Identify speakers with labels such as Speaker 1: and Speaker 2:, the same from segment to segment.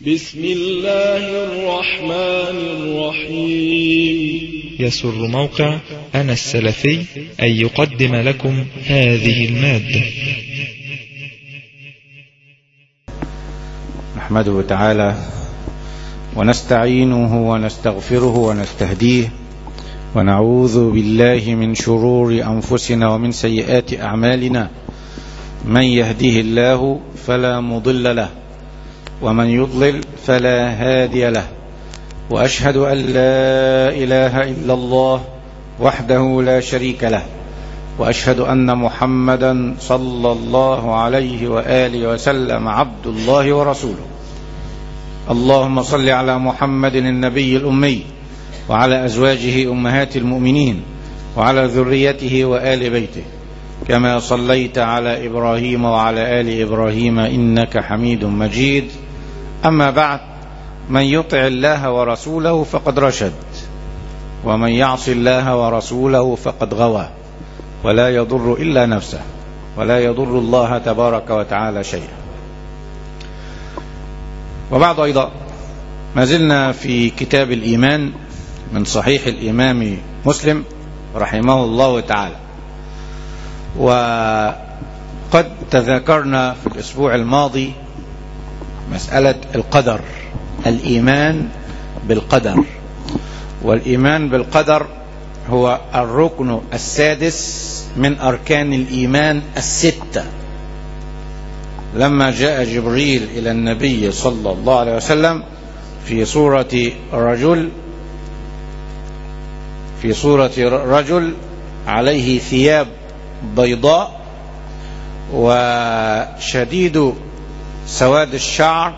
Speaker 1: بسم الله الرحمن الرحيم
Speaker 2: يسر موقع أنا السلفي أن يقدم لكم هذه المادة
Speaker 3: نحمده تعالى ونستعينه ونستغفره ونستهديه ونعوذ بالله من شرور أنفسنا ومن سيئات أعمالنا من يهده الله فلا مضل له ومن يضلل فلا هادي له وأشهد أن لا إله إلا الله وحده لا شريك له وأشهد أن محمدا صلى الله عليه وآله وسلم عبد الله ورسوله اللهم صل على محمد النبي الأمي وعلى أزواجه أمهات المؤمنين وعلى ذريته وآل بيته كما صليت على إبراهيم وعلى آل إبراهيم إنك حميد مجيد أما بعد من يطع الله ورسوله فقد رشد ومن يعص الله ورسوله فقد غوى ولا يضر إلا نفسه ولا يضر الله تبارك وتعالى شيئا وبعد أيضا ما زلنا في كتاب الإيمان من صحيح الإمام مسلم رحمه الله تعالى وقد تذكرنا في الأسبوع الماضي مسألة القدر الإيمان بالقدر والإيمان بالقدر هو الركن السادس من أركان الإيمان الستة لما جاء جبريل إلى النبي صلى الله عليه وسلم في صورة رجل في صورة رجل عليه ثياب بيضاء وشديد سواد الشعر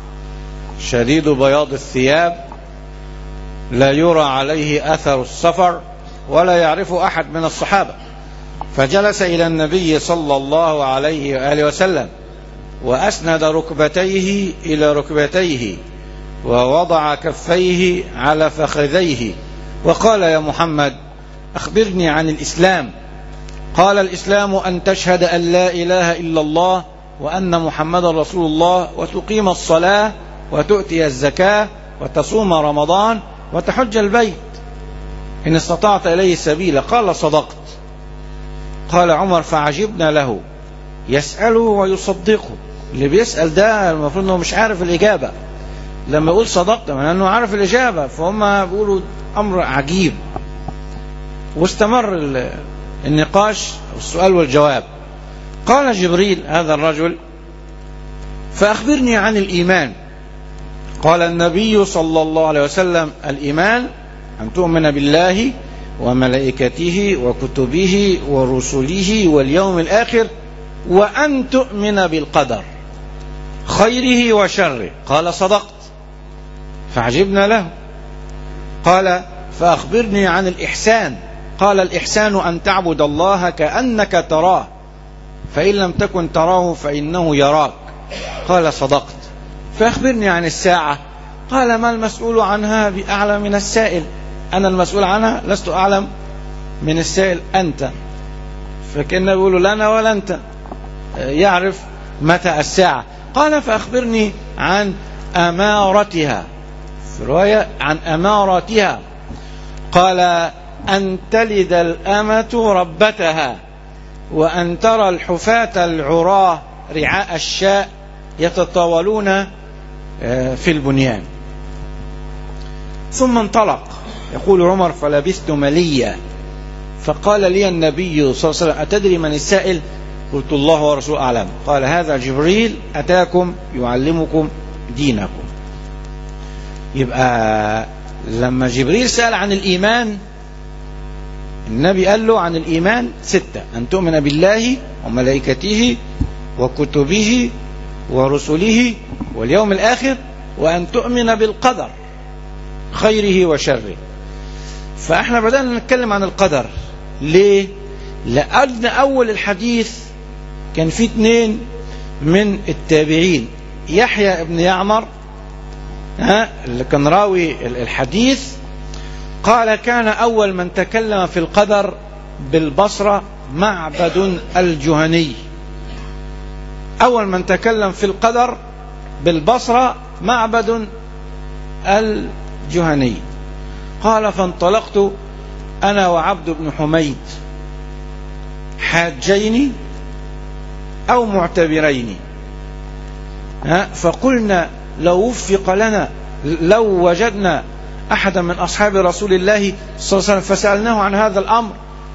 Speaker 3: شديد بياض الثياب لا يرى عليه أثر السفر ولا يعرف أحد من الصحابة فجلس إلى النبي صلى الله عليه وآله وسلم وأسند ركبتيه إلى ركبتيه ووضع كفيه على فخذيه وقال يا محمد أخبرني عن الإسلام قال الإسلام أن تشهد أن لا إله إلا الله وأن محمد رسول الله وتقيم الصلاة وتؤتي الزكاة وتصوم رمضان وتحج البيت إن استطعت إليه سبيلا قال صدقت قال عمر فعجبنا له يسأله ويصدقه اللي بيسأل ده المفروض أنه مش عارف الإجابة لما يقول صدقت من أنه عارف الإجابة فهم بيقولوا أمر عجيب واستمر النقاش السؤال والجواب قال جبريل هذا الرجل فأخبرني عن الإيمان قال النبي صلى الله عليه وسلم الإيمان أن تؤمن بالله وملائكته وكتبه ورسله واليوم الآخر وأن تؤمن بالقدر خيره وشره قال صدقت فعجبنا له قال فأخبرني عن الإحسان قال الإحسان أن تعبد الله كأنك تراه فإن لم تكن تراه فإنه يراك قال صدقت فأخبرني عن الساعة قال ما المسؤول عنها بأعلم من السائل أنا المسؤول عنها لست أعلم من السائل أنت فكأنه يقول لنا ولا أنت يعرف متى الساعة قال فأخبرني عن أمارتها في رواية عن أمارتها قال أن تلد الأمة ربتها وأن ترى الحفاة العراة رعاء الشاء يتطاولون في البنيان ثم انطلق يقول عمر فلبثت مليا فقال لي النبي صلى الله عليه وسلم أتدري من السائل قلت الله ورسوله أعلم قال هذا جبريل أتاكم يعلمكم دينكم يبقى لما جبريل سأل عن الإيمان النبي قال له عن الإيمان ستة أن تؤمن بالله وملائكته وكتبه ورسله واليوم الآخر وأن تؤمن بالقدر خيره وشره فاحنا بدأنا نتكلم عن القدر ليه لأن أول الحديث كان في اثنين من التابعين يحيى ابن يعمر ها اللي كان راوي الحديث قال كان أول من تكلم في القدر بالبصرة معبد الجهني أول من تكلم في القدر بالبصرة معبد الجهني قال فانطلقت أنا وعبد بن حميد حاجين أو معتبرين ها فقلنا لو وفق لنا لو وجدنا أحدا من أصحاب رسول الله صلى الله عليه وسلم فسألناه عن هذا الأمر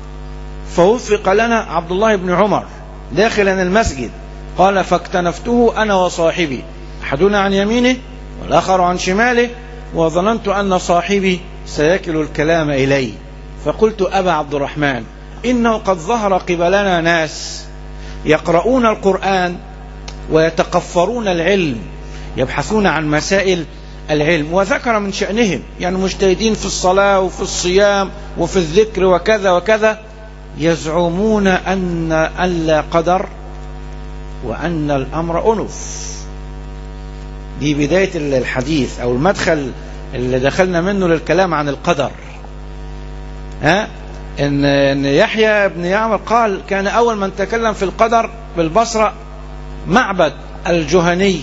Speaker 3: فوفق لنا عبد الله بن عمر داخلا المسجد قال فاكتنفته أنا وصاحبي أحدنا عن يمينه والآخر عن شماله وظننت أن صاحبي سيكل الكلام إلي فقلت أبا عبد الرحمن إنه قد ظهر قبلنا ناس يقرؤون القرآن ويتقفرون العلم يبحثون عن مسائل العلم وذكر من شأنهم يعني مجتهدين في الصلاة وفي الصيام وفي الذكر وكذا وكذا يزعمون أن ألا قدر وأن الأمر أنف دي بداية الحديث أو المدخل اللي دخلنا منه للكلام عن القدر ها إن, إن يحيى بن يعمر قال كان أول من تكلم في القدر بالبصرة معبد الجهني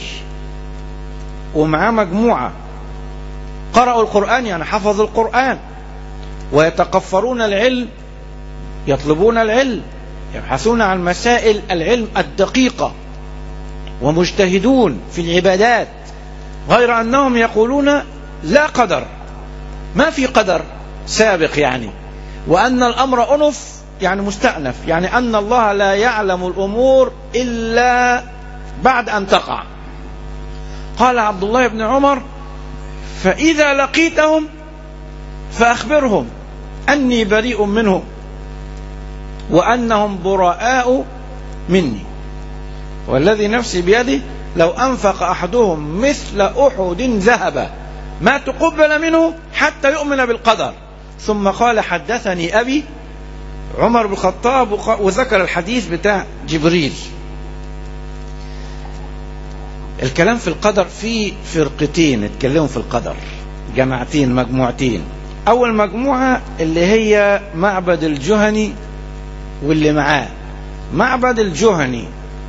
Speaker 3: ومعاه مجموعة قرأوا القرآن يعني حفظوا القرآن ويتقفرون العلم يطلبون العلم يبحثون عن مسائل العلم الدقيقة ومجتهدون في العبادات غير أنهم يقولون لا قدر ما في قدر سابق يعني وأن الأمر أنف يعني مستأنف يعني أن الله لا يعلم الأمور إلا بعد أن تقع قال عبد الله بن عمر فإذا لقيتهم فأخبرهم أني بريء منهم وأنهم براء مني والذي نفسي بيده لو أنفق أحدهم مثل أحد ذهبا ما تقبل منه حتى يؤمن بالقدر ثم قال حدثني أبي عمر بن الخطاب وذكر الحديث بتاع جبريل الكلام في القدر في فرقتين اتكلموا في القدر جماعتين مجموعتين أول مجموعة اللي هي معبد الجهني واللي معاه معبد الجهني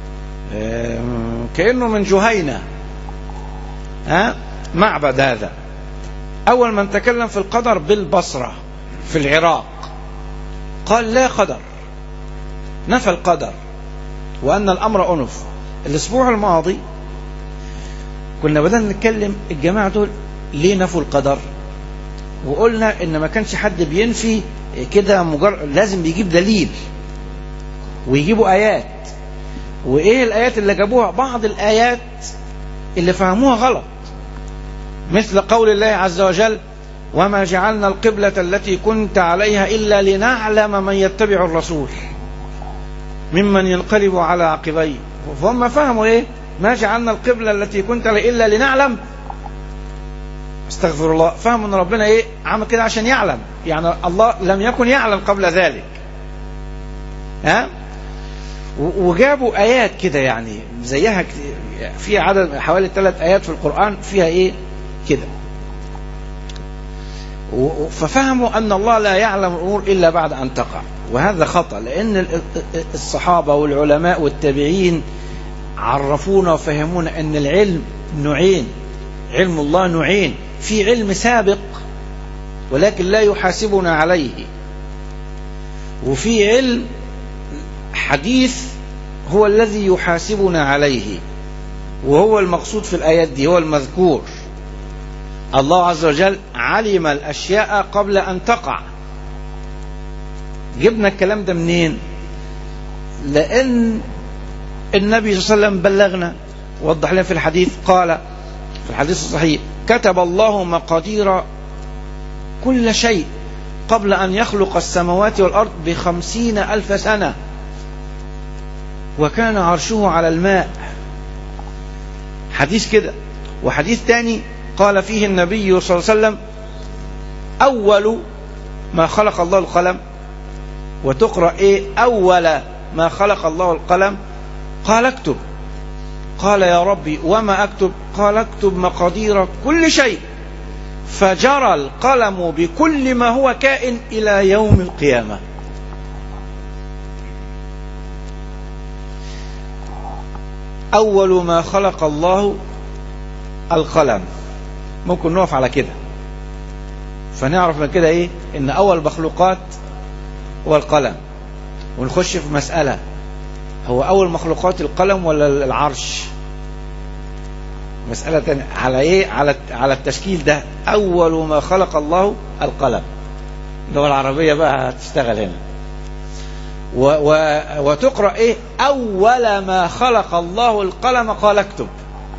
Speaker 3: كأنه من جهينة ها معبد هذا أول من تكلم في القدر بالبصرة في العراق قال لا قدر نفى القدر وأن الأمر أنف الأسبوع الماضي كنا بدأنا نتكلم الجماعة دول ليه نفوا القدر وقلنا ان ما كانش حد بينفي كده مجرد لازم بيجيب دليل ويجيبوا ايات وايه الايات اللي جابوها بعض الايات اللي فهموها غلط مثل قول الله عز وجل وما جعلنا القبلة التي كنت عليها إلا لنعلم من يتبع الرسول ممن ينقلب على عقبيه فهم فهموا ايه ما جعلنا القبلة التي كنت عليها إلا لنعلم استغفر الله فهم ان ربنا ايه عمل كده عشان يعلم يعني الله لم يكن يعلم قبل ذلك ها وجابوا ايات كده يعني زيها في عدد حوالي ثلاث ايات في القران فيها ايه كده ففهموا ان الله لا يعلم الامور الا بعد ان تقع وهذا خطا لان الصحابه والعلماء والتابعين عرفونا وفهمونا ان العلم نوعين علم الله نوعين في علم سابق ولكن لا يحاسبنا عليه وفي علم حديث هو الذي يحاسبنا عليه وهو المقصود في الآيات دي هو المذكور الله عز وجل علم الأشياء قبل أن تقع جبنا الكلام ده منين لأن النبي صلى الله عليه وسلم بلغنا وضح لنا في الحديث قال في الحديث الصحيح كتب الله مقادير كل شيء قبل أن يخلق السماوات والأرض بخمسين ألف سنة وكان عرشه على الماء حديث كده وحديث تاني قال فيه النبي صلى الله عليه وسلم أول ما خلق الله القلم وتقرأ إيه أول ما خلق الله القلم قال اكتب قال يا ربي وما أكتب قال اكتب مقادير كل شيء فجرى القلم بكل ما هو كائن إلى يوم القيامة أول ما خلق الله القلم ممكن نقف على كده فنعرف من كده ايه ان اول مخلوقات هو القلم ونخش في مسألة هو اول مخلوقات القلم ولا العرش مسألة تانية على ايه على على التشكيل ده اول ما خلق الله القلم اللغة العربية بقى هتشتغل هنا و و وتقرأ ايه اول ما خلق الله القلم قال اكتب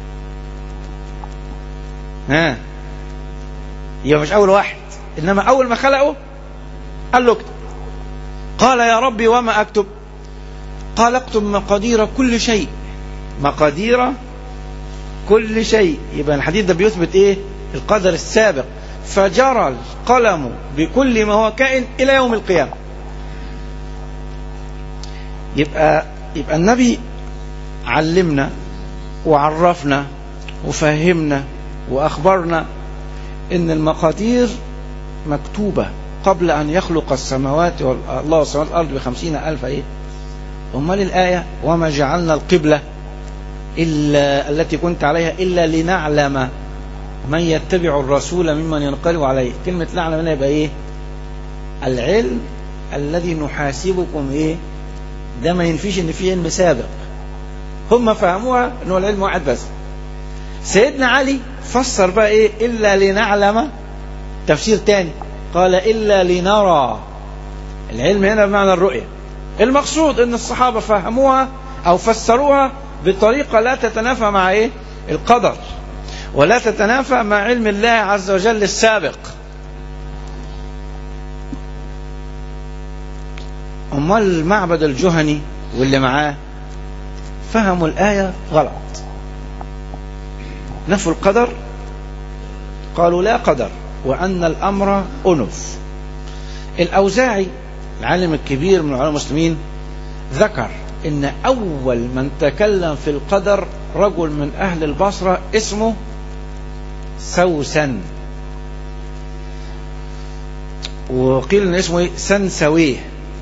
Speaker 3: ها يبقى مش اول واحد انما اول ما خلقه قال له اكتب قال يا ربي وما اكتب قال اكتب مقادير كل شيء مقادير كل شيء يبقى الحديث ده بيثبت ايه القدر السابق فجرى القلم بكل ما هو كائن الى يوم القيامه يبقى يبقى النبي علمنا وعرفنا وفهمنا واخبرنا ان المقادير مكتوبه قبل ان يخلق السماوات الله والسماوات والارض بخمسين الف ايه امال الايه وما جعلنا القبله الا التي كنت عليها الا لنعلم من يتبع الرسول ممن ينقلب عليه كلمه نعلم هنا يبقى ايه العلم الذي نحاسبكم ايه ده ما ينفيش ان في علم سابق هم فهموها ان هو العلم واحد بس سيدنا علي فسر بقى ايه الا لنعلم تفسير تاني قال الا لنرى العلم هنا بمعنى الرؤيه المقصود ان الصحابه فهموها او فسروها بطريقه لا تتنافى مع ايه القدر ولا تتنافى مع علم الله عز وجل السابق امال المعبد الجهني واللي معاه فهموا الايه غلط نفوا القدر قالوا لا قدر وأن الأمر أنف الأوزاعي العالم الكبير من علماء المسلمين ذكر إن أول من تكلم في القدر رجل من أهل البصرة اسمه سوسن وقيل إن اسمه إيه؟ سنسويه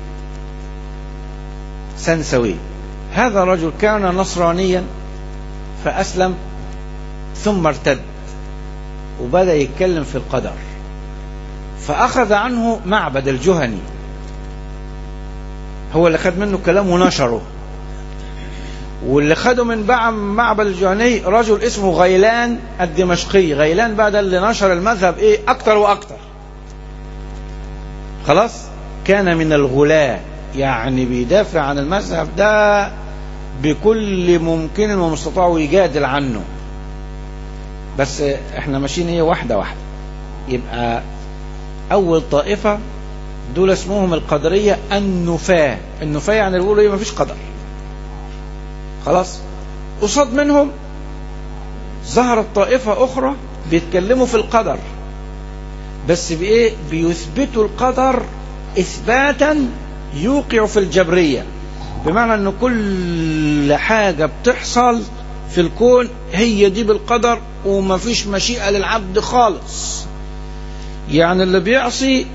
Speaker 3: سنسويه هذا الرجل كان نصرانيا فأسلم ثم ارتد وبدأ يتكلم في القدر فأخذ عنه معبد الجهني هو اللي خد منه كلام ونشره واللي خده من بقى معبد الجهني رجل اسمه غيلان الدمشقي غيلان بقى ده اللي نشر المذهب ايه اكتر واكتر خلاص كان من الغلاة يعني بيدافع عن المذهب ده بكل ممكن ومستطاع ويجادل عنه بس احنا ماشيين ايه واحدة واحدة يبقى اول طائفة دول اسمهم القدرية النفاة النفاة يعني بيقولوا ايه مفيش قدر خلاص قصاد منهم ظهرت طائفة اخرى بيتكلموا في القدر بس بايه بيثبتوا القدر اثباتا يوقع في الجبرية بمعنى ان كل حاجة بتحصل في الكون هي دي بالقدر ومفيش مشيئة للعبد خالص يعني اللي بيعصي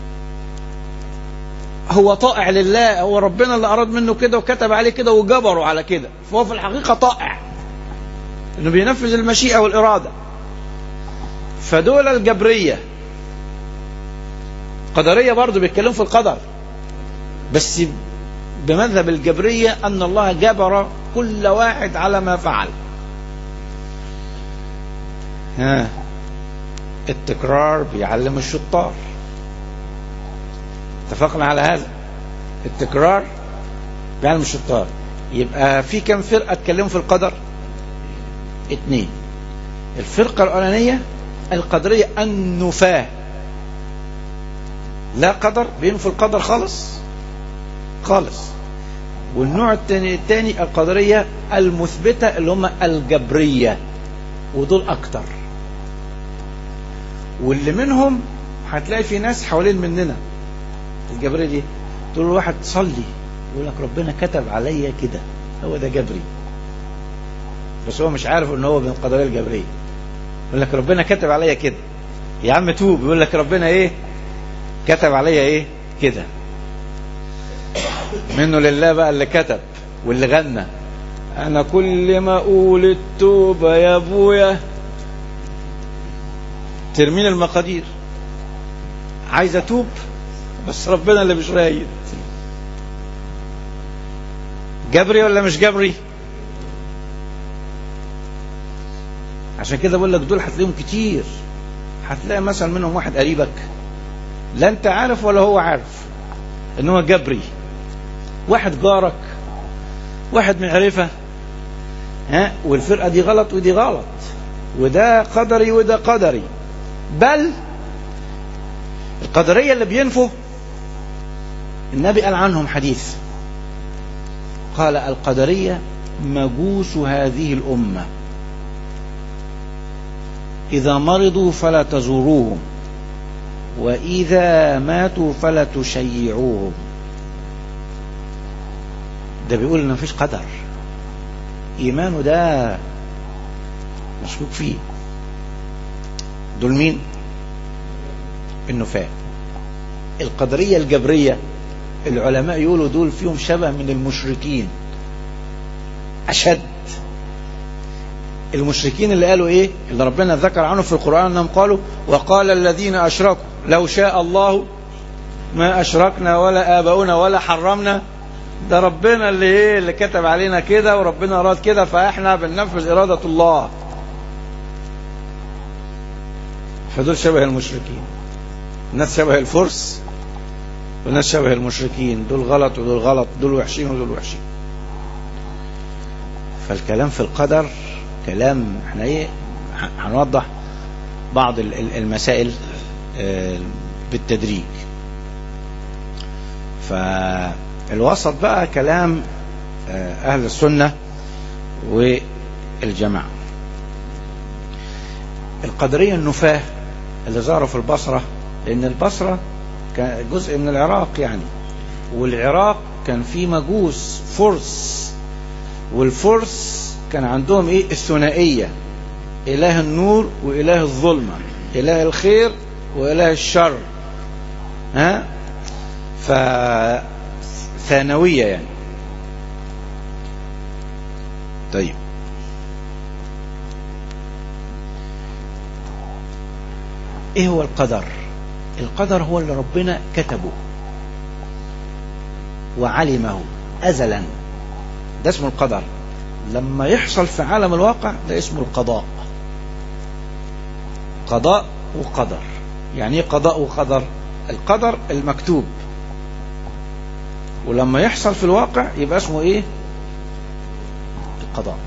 Speaker 3: هو طائع لله هو ربنا اللي أراد منه كده وكتب عليه كده وجبره على كده فهو في الحقيقة طائع انه بينفذ المشيئة والإرادة فدول الجبرية قدرية برضو بيتكلموا في القدر بس بمذهب الجبرية أن الله جبر كل واحد على ما فعل ها التكرار بيعلم الشطار اتفقنا على هذا التكرار بيعلم الشطار يبقى في كم فرقة اتكلموا في القدر اتنين الفرقة الأولانية القدرية النفاة لا قدر بينفوا القدر خالص خالص والنوع الثاني الثاني القدرية المثبتة اللي هم الجبرية ودول أكتر واللي منهم هتلاقي في ناس حوالين مننا الجبرية دي تقول له واحد صلي يقول لك ربنا كتب عليا كده هو ده جبري بس هو مش عارف ان هو من القدرية الجبرية يقول لك ربنا كتب عليا كده يا عم توب يقول لك ربنا ايه كتب عليا ايه كده منه لله بقى اللي كتب واللي غنى انا كل ما اقول التوبة يا ابويا ترمين المقادير عايز اتوب بس ربنا اللي مش رايد جبري ولا مش جبري عشان كده بقول لك دول هتلاقيهم كتير هتلاقي مثلا منهم واحد قريبك لا انت عارف ولا هو عارف ان هو جبري واحد جارك واحد معرفة ها والفرقة دي غلط ودي غلط وده قدري وده قدري بل القدرية اللي بينفوا النبي قال عنهم حديث قال القدرية مجوس هذه الأمة إذا مرضوا فلا تزوروهم وإذا ماتوا فلا تشيعوهم ده بيقول إن مفيش قدر إيمانه ده مشكوك فيه دول مين النفاة القدرية الجبرية العلماء يقولوا دول فيهم شبه من المشركين أشد المشركين اللي قالوا ايه اللي ربنا ذكر عنه في القرآن انهم قالوا وقال الذين اشركوا لو شاء الله ما اشركنا ولا اباؤنا ولا حرمنا ده ربنا اللي ايه اللي كتب علينا كده وربنا اراد كده فاحنا بننفذ اراده الله فدول شبه المشركين الناس شبه الفرس وناس شبه المشركين دول غلط ودول غلط دول وحشين ودول وحشين فالكلام في القدر كلام احنا ايه هنوضح بعض المسائل بالتدريج فالوسط بقى كلام اهل السنة والجماعة القدرية النفاة اللي ظهروا في البصرة لان البصرة كان جزء من العراق يعني والعراق كان فيه مجوس فرس والفرس كان عندهم ايه الثنائية اله النور واله الظلمة اله الخير واله الشر ها ف ثانوية يعني طيب ايه هو القدر القدر هو اللي ربنا كتبه وعلمه ازلا ده اسمه القدر لما يحصل في عالم الواقع ده اسمه القضاء قضاء وقدر يعني ايه قضاء وقدر القدر المكتوب ولما يحصل في الواقع يبقى اسمه ايه القضاء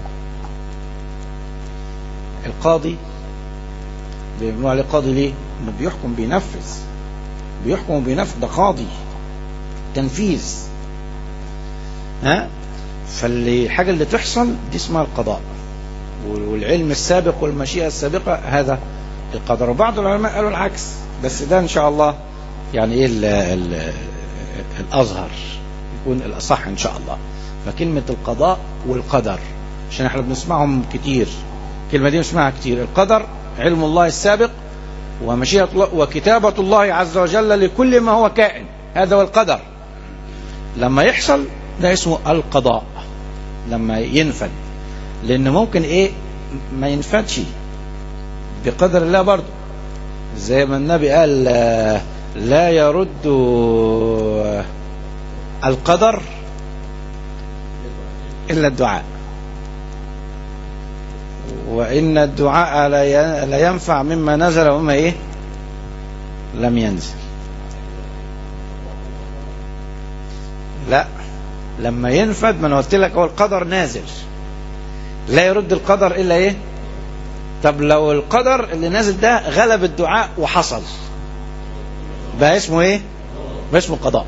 Speaker 3: القاضي بيقولوا عليه قاضي ليه انه بيحكم بينفذ بيحكم وبينفذ ده قاضي تنفيذ ها فاللي الحاجة اللي تحصل دي اسمها القضاء والعلم السابق والمشيئة السابقة هذا القدر وبعض العلماء قالوا العكس بس ده ان شاء الله يعني ايه ال ال الازهر يكون الاصح ان شاء الله فكلمة القضاء والقدر عشان احنا بنسمعهم كتير الكلمة دي بنسمعها كتير القدر علم الله السابق ومشيئة الله وكتابة الله عز وجل لكل ما هو كائن هذا هو القدر لما يحصل ده اسمه القضاء لما ينفد لان ممكن ايه ما ينفدش بقدر الله برضه زي ما النبي قال لا يرد القدر الا الدعاء وان الدعاء لا ينفع مما نزل وما ايه لم ينزل لا لما ينفد ما انا قلت لك هو القدر نازل لا يرد القدر الا ايه طب لو القدر اللي نازل ده غلب الدعاء وحصل بقى اسمه ايه بقى اسمه قضاء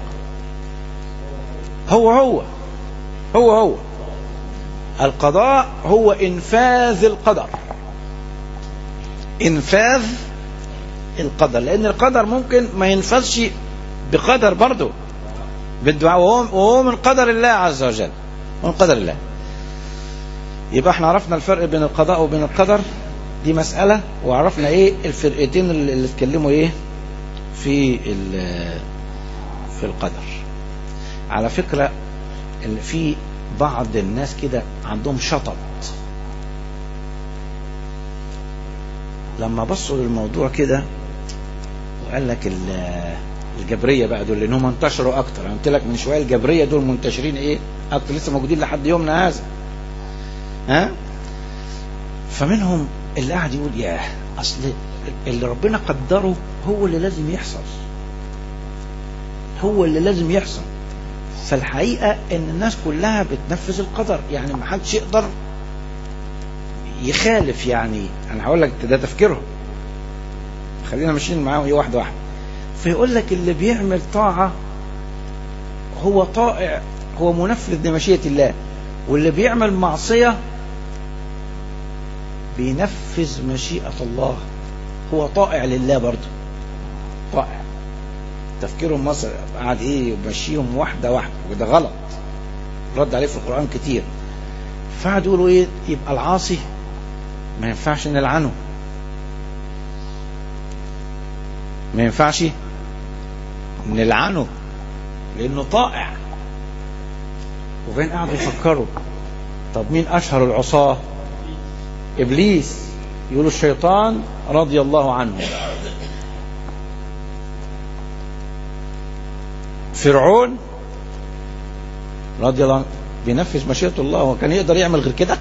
Speaker 3: هو هو هو هو القضاء هو انفاذ القدر انفاذ القدر لان القدر ممكن ما ينفذش بقدر برضه بالدعاء وهو, وهو من قدر الله عز وجل من قدر الله يبقى احنا عرفنا الفرق بين القضاء وبين القدر دي مسألة وعرفنا ايه الفرقتين اللي, اللي اتكلموا ايه في في القدر على فكرة اللي في بعض الناس كده عندهم شطط لما بصوا للموضوع كده وقال لك ال- الجبريه بقى دول لانهم انتشروا اكتر انا قلت لك من شويه الجبريه دول منتشرين ايه اكتر لسه موجودين لحد يومنا هذا ها فمنهم اللي قاعد يقول ياه اصل اللي ربنا قدره هو اللي لازم يحصل هو اللي لازم يحصل فالحقيقه ان الناس كلها بتنفذ القدر يعني ما حدش يقدر يخالف يعني انا هقول لك ده تفكيرهم خلينا ماشيين معاهم ايه واحده واحده فيقول لك اللي بيعمل طاعه هو طائع هو منفذ لمشيئه الله واللي بيعمل معصيه بينفذ مشيئه الله هو طائع لله برضه طائع تفكيرهم مصر قاعد ايه يمشيهم واحده واحده وده غلط رد عليه في القران كتير فقعد يقولوا ايه يبقى العاصي ما ينفعش نلعنه ما ينفعش نلعنه لانه طائع وبين قاعدوا يفكروا طب مين اشهر العصاه ابليس يقولوا الشيطان رضي الله عنه فرعون رضي الله عنه بينفذ مشيئة الله هو كان يقدر يعمل غير كده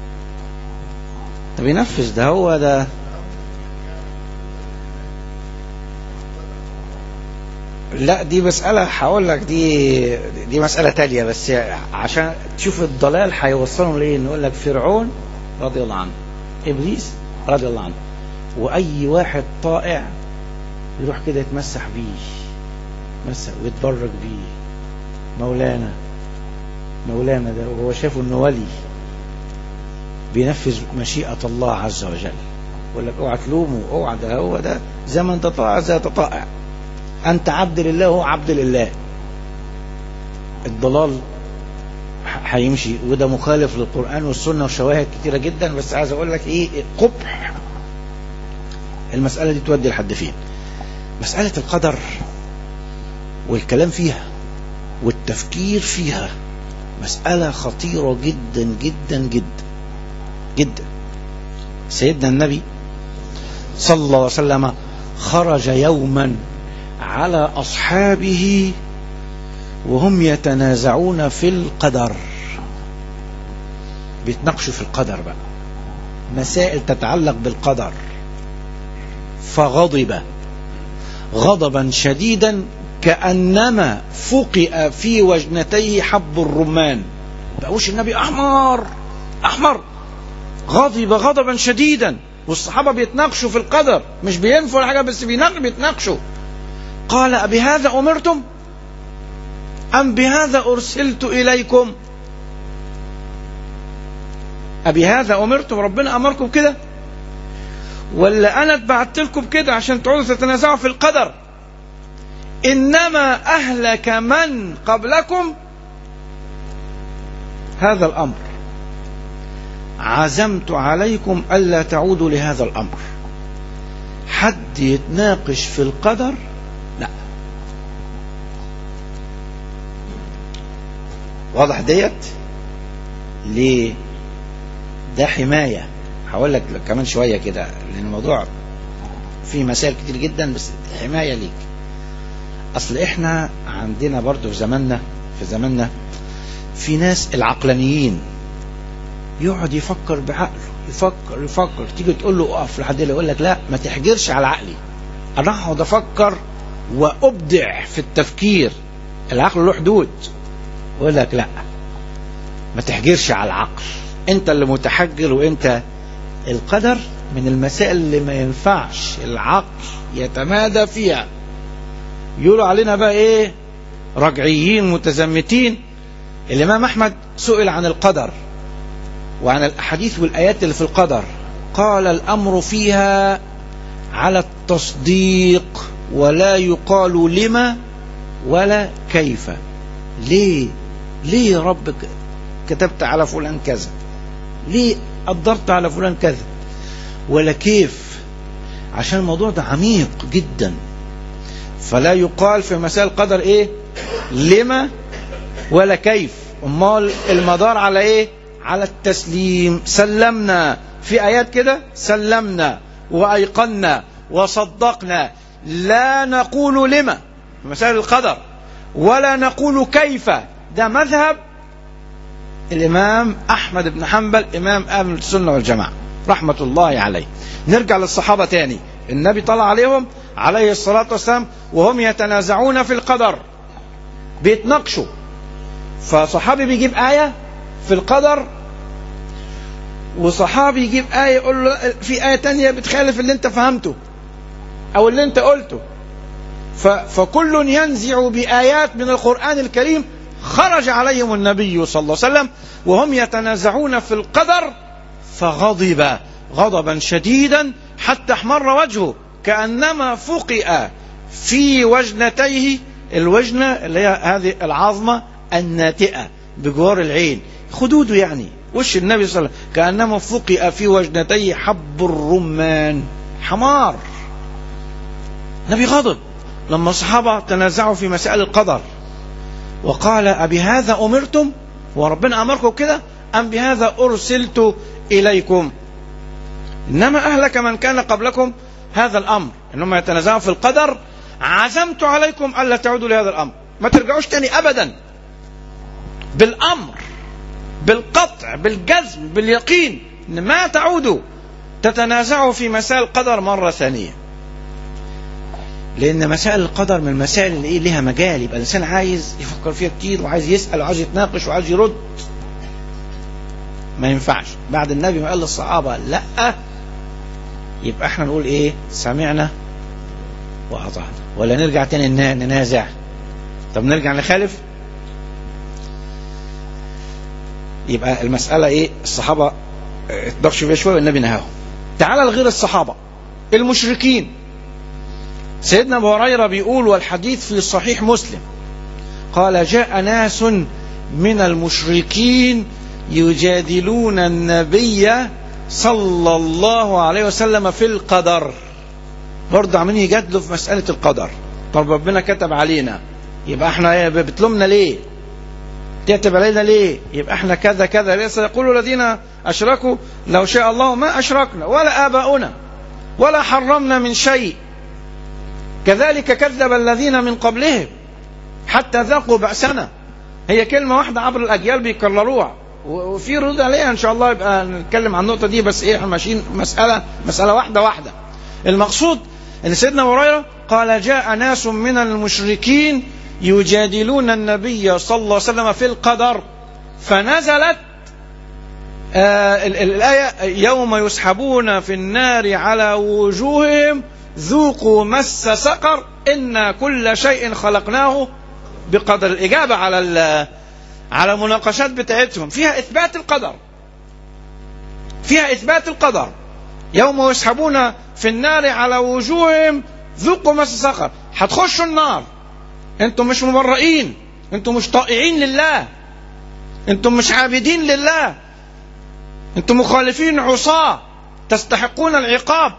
Speaker 3: ده بينفذ ده هو ده لا دي مسألة هقول لك دي دي مسألة تانية بس عشان تشوف الضلال هيوصلهم ليه نقول لك فرعون رضي الله عنه إبليس رضي الله عنه وأي واحد طائع يروح كده يتمسح بيه مسح ويتبرك بيه مولانا مولانا ده وهو شافه انه ولي بينفذ مشيئة الله عز وجل يقول لك اوعى تلومه اوعى ده هو ده زي ما انت طائع زي تطائع انت عبد لله وهو عبد لله الضلال ح- هيمشي وده مخالف للقرآن والسنة وشواهد كتيرة جدا بس عايز اقول لك ايه قبح المسألة دي تودي لحد فين مسألة القدر والكلام فيها والتفكير فيها مسألة خطيرة جدا جدا جدا جدا سيدنا النبي صلى الله عليه وسلم خرج يوما على أصحابه وهم يتنازعون في القدر بيتناقشوا في القدر بقى مسائل تتعلق بالقدر فغضب غضبا شديدا كأنما فقئ في وجنتيه حب الرمان بقوش النبي أحمر أحمر غضب غضبا شديدا والصحابة بيتناقشوا في القدر مش بينفوا ولا حاجة بس بيناق- بيتناقشوا قال أبهذا أمرتم أم بهذا أرسلت إليكم أبهذا أمرتم ربنا أمركم كده ولا أنا اتبعت لكم كده عشان تقعدوا تتنازعوا في القدر إنما أهلك من قبلكم هذا الأمر عزمت عليكم ألا تعودوا لهذا الأمر حد يتناقش في القدر لا واضح ديت ليه ده حماية هقول لك كمان شوية كده لأن الموضوع فيه مسائل كتير جدا بس حماية ليك أصل إحنا عندنا برضو في زماننا في زماننا في ناس العقلانيين يقعد يفكر بعقله يفكر يفكر تيجي تقول له اقف لحد اللي يقول لك لا ما تحجرش على عقلي انا اقعد افكر وابدع في التفكير العقل له حدود يقول لك لا ما تحجرش على العقل انت اللي متحجر وانت القدر من المسائل اللي ما ينفعش العقل يتمادى فيها يقولوا علينا بقى ايه رجعيين متزمتين الامام احمد سئل عن القدر وعن الاحاديث والايات اللي في القدر قال الامر فيها على التصديق ولا يقال لما ولا كيف ليه ليه يا رب كتبت على فلان كذا ليه قدرت على فلان كذا ولا كيف عشان الموضوع ده عميق جدا فلا يقال في مسائل القدر ايه لما ولا كيف امال المدار على ايه على التسليم سلمنا في ايات كده سلمنا وأيقنا وصدقنا لا نقول لما في مسائل القدر ولا نقول كيف ده مذهب الإمام أحمد بن حنبل إمام أهل السنة والجماعة رحمة الله عليه نرجع للصحابة تاني النبي طلع عليهم عليه الصلاة والسلام وهم يتنازعون في القدر بيتناقشوا فصحابي بيجيب آية في القدر وصحابي يجيب آية يقول له في آية تانية بتخالف اللي انت فهمته أو اللي انت قلته ف- فكل ينزع بآيات من القرآن الكريم خرج عليهم النبي صلى الله عليه وسلم وهم يتنازعون في القدر فغضب غضبا شديدا حتى احمر وجهه كأنما فقئ في وجنتيه الوجنة اللي هي هذه العظمة الناتئة بجوار العين خدوده يعني وش النبي صلى الله عليه وسلم كأنما فقئ في وجنتيه حب الرمان حمار النبي غضب لما الصحابة تنازعوا في مسائل القدر وقال أبهذا أمرتم وربنا أمركم كده أم بهذا أرسلت إليكم إنما أهلك من كان قبلكم هذا الأمر إنهم يتنازعوا في القدر عزمت عليكم ألا تعودوا لهذا الأمر ما ترجعوش تاني أبدا بالأمر بالقطع بالجزم باليقين إن ما تعودوا تتنازعوا في مسائل القدر مرة ثانية لان مسائل القدر من المسائل اللي ايه ليها مجال يبقى الانسان عايز يفكر فيها كتير وعايز يسال وعايز يتناقش وعايز يرد ما ينفعش بعد النبي ما قال للصحابه لا يبقى احنا نقول ايه سمعنا واطعنا ولا نرجع تاني ن- ننازع طب نرجع نخالف يبقى المساله ايه الصحابه اه، اتناقشوا فيها شويه والنبي نهاهم تعال لغير الصحابه المشركين سيدنا ابو هريره بيقول والحديث في صحيح مسلم قال جاء ناس من المشركين يجادلون النبي صلى الله عليه وسلم في القدر برضه عمالين يجادلوا في مسألة القدر طب ربنا كتب علينا يبقى احنا ايه بتلومنا ليه كتب علينا ليه يبقى احنا كذا كذا ليس يقول الذين اشركوا لو شاء الله ما اشركنا ولا اباؤنا ولا حرمنا من شيء كذلك كذب الذين من قبلهم حتى ذاقوا بأسنا هي كلمة واحدة عبر الأجيال بيكرروها و- وفي ردود عليها إن شاء الله يبقى نتكلم عن النقطة دي بس إيه احنا ماشيين مسألة مسألة واحدة واحدة المقصود أن سيدنا أبو هريرة قال جاء ناس من المشركين يجادلون النبي صلى الله عليه وسلم في القدر فنزلت آه ال- ال- الآية يوم يسحبون في النار على وجوههم ذوقوا مس سقر إنا كل شيء خلقناه بقدر الإجابة على ال- على المناقشات بتاعتهم فيها إثبات القدر فيها إثبات القدر يوم يسحبون في النار على وجوههم ذوقوا مس سقر هتخشوا النار انتم مش مبرئين انتم مش طائعين لله انتم مش عابدين لله انتم مخالفين عصاة تستحقون العقاب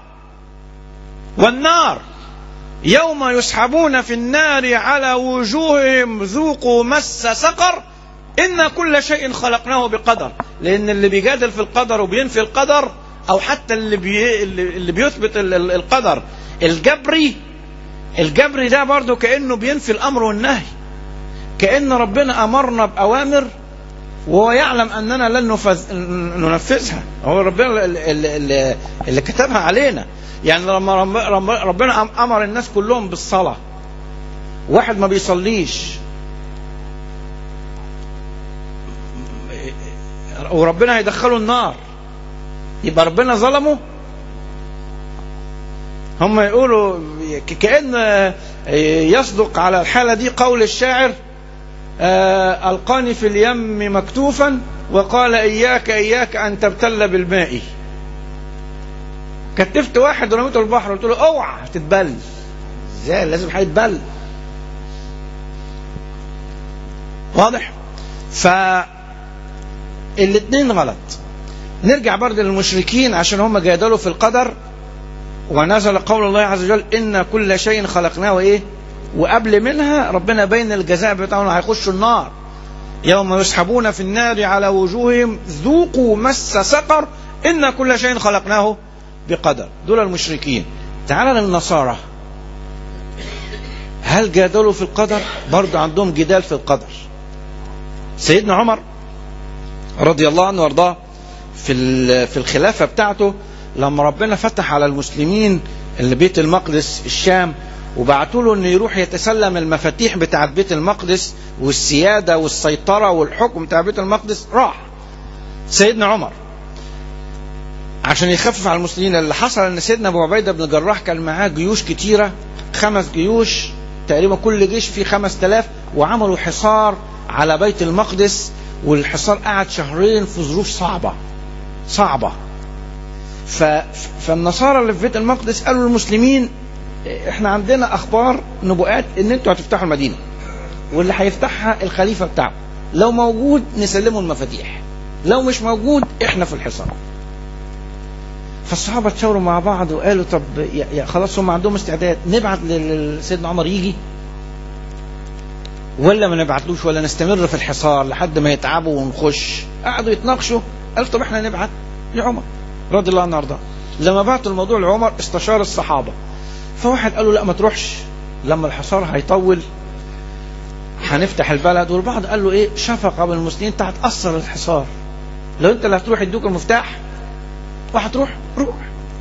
Speaker 3: والنار يوم يسحبون في النار على وجوههم ذوقوا مس سقر إن كل شيء خلقناه بقدر لأن اللي بيجادل في القدر وبينفي القدر أو حتى اللي, بي اللي بيثبت ال- ال- القدر الجبري الجبري ده برضه كأنه بينفي الأمر والنهي كأن ربنا أمرنا بأوامر وهو يعلم أننا لن نفذ ننفذها هو ربنا اللي, اللي, اللي كتبها علينا يعني لما رب- رب- ربنا أم- أمر الناس كلهم بالصلاة واحد ما بيصليش وربنا هيدخله النار يبقى ربنا ظلمه هم يقولوا ك- كأن يصدق على الحالة دي قول الشاعر آه، ألقاني في اليم مكتوفا وقال إياك إياك أن تبتل بالماء كتفت واحد ورميته البحر قلت له اوعى تتبل ازاي لازم هيتبل واضح ف الاثنين غلط نرجع برضه للمشركين عشان هم جادلوا في القدر ونزل قول الله عز وجل إن كل شيء خلقناه إيه وقبل منها ربنا بين الجزاء بتاعهم هيخشوا النار يوم يسحبون في النار على وجوههم ذوقوا مس سقر إن كل شيء خلقناه بقدر دول المشركين تعال للنصارى هل جادلوا في القدر برضه عندهم جدال في القدر سيدنا عمر رضي الله عنه وارضاه في ال- في الخلافه بتاعته لما ربنا فتح على المسلمين اللي بيت المقدس الشام وبعتوا له انه يروح يتسلم المفاتيح بتاعت بيت المقدس والسياده والسيطره والحكم بتاع بيت المقدس راح سيدنا عمر عشان يخفف على المسلمين اللي حصل ان سيدنا ابو عبيده بن الجراح كان معاه جيوش كتيره خمس جيوش تقريبا كل جيش فيه خمس تلاف وعملوا حصار على بيت المقدس والحصار قعد شهرين في ظروف صعبه صعبه ف... فالنصارى اللي في بيت المقدس قالوا للمسلمين احنا عندنا اخبار نبوءات ان انتوا هتفتحوا المدينه واللي هيفتحها الخليفه بتاعه لو موجود نسلمه المفاتيح لو مش موجود احنا في الحصار فالصحابه تشاوروا مع بعض وقالوا طب يا يا خلاص هم عندهم استعداد نبعت لل- لسيدنا عمر يجي ولا ما نبعتلوش ولا نستمر في الحصار لحد ما يتعبوا ونخش قعدوا يتناقشوا قالوا طب احنا نبعت لعمر رضي الله عنه وارضاه لما بعتوا الموضوع لعمر استشار الصحابه فواحد قال له لا ما تروحش لما الحصار هيطول هنفتح البلد والبعض قال له ايه شفقه بالمسلمين انت هتاثر الحصار لو انت اللي هتروح يدوك المفتاح وهتروح روح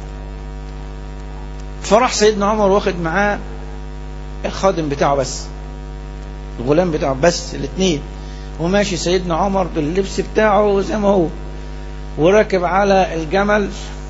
Speaker 3: فراح سيدنا عمر واخد معاه الخادم بتاعه بس الغلام بتاعه بس الاثنين وماشي سيدنا عمر باللبس بتاعه زي ما هو وراكب على الجمل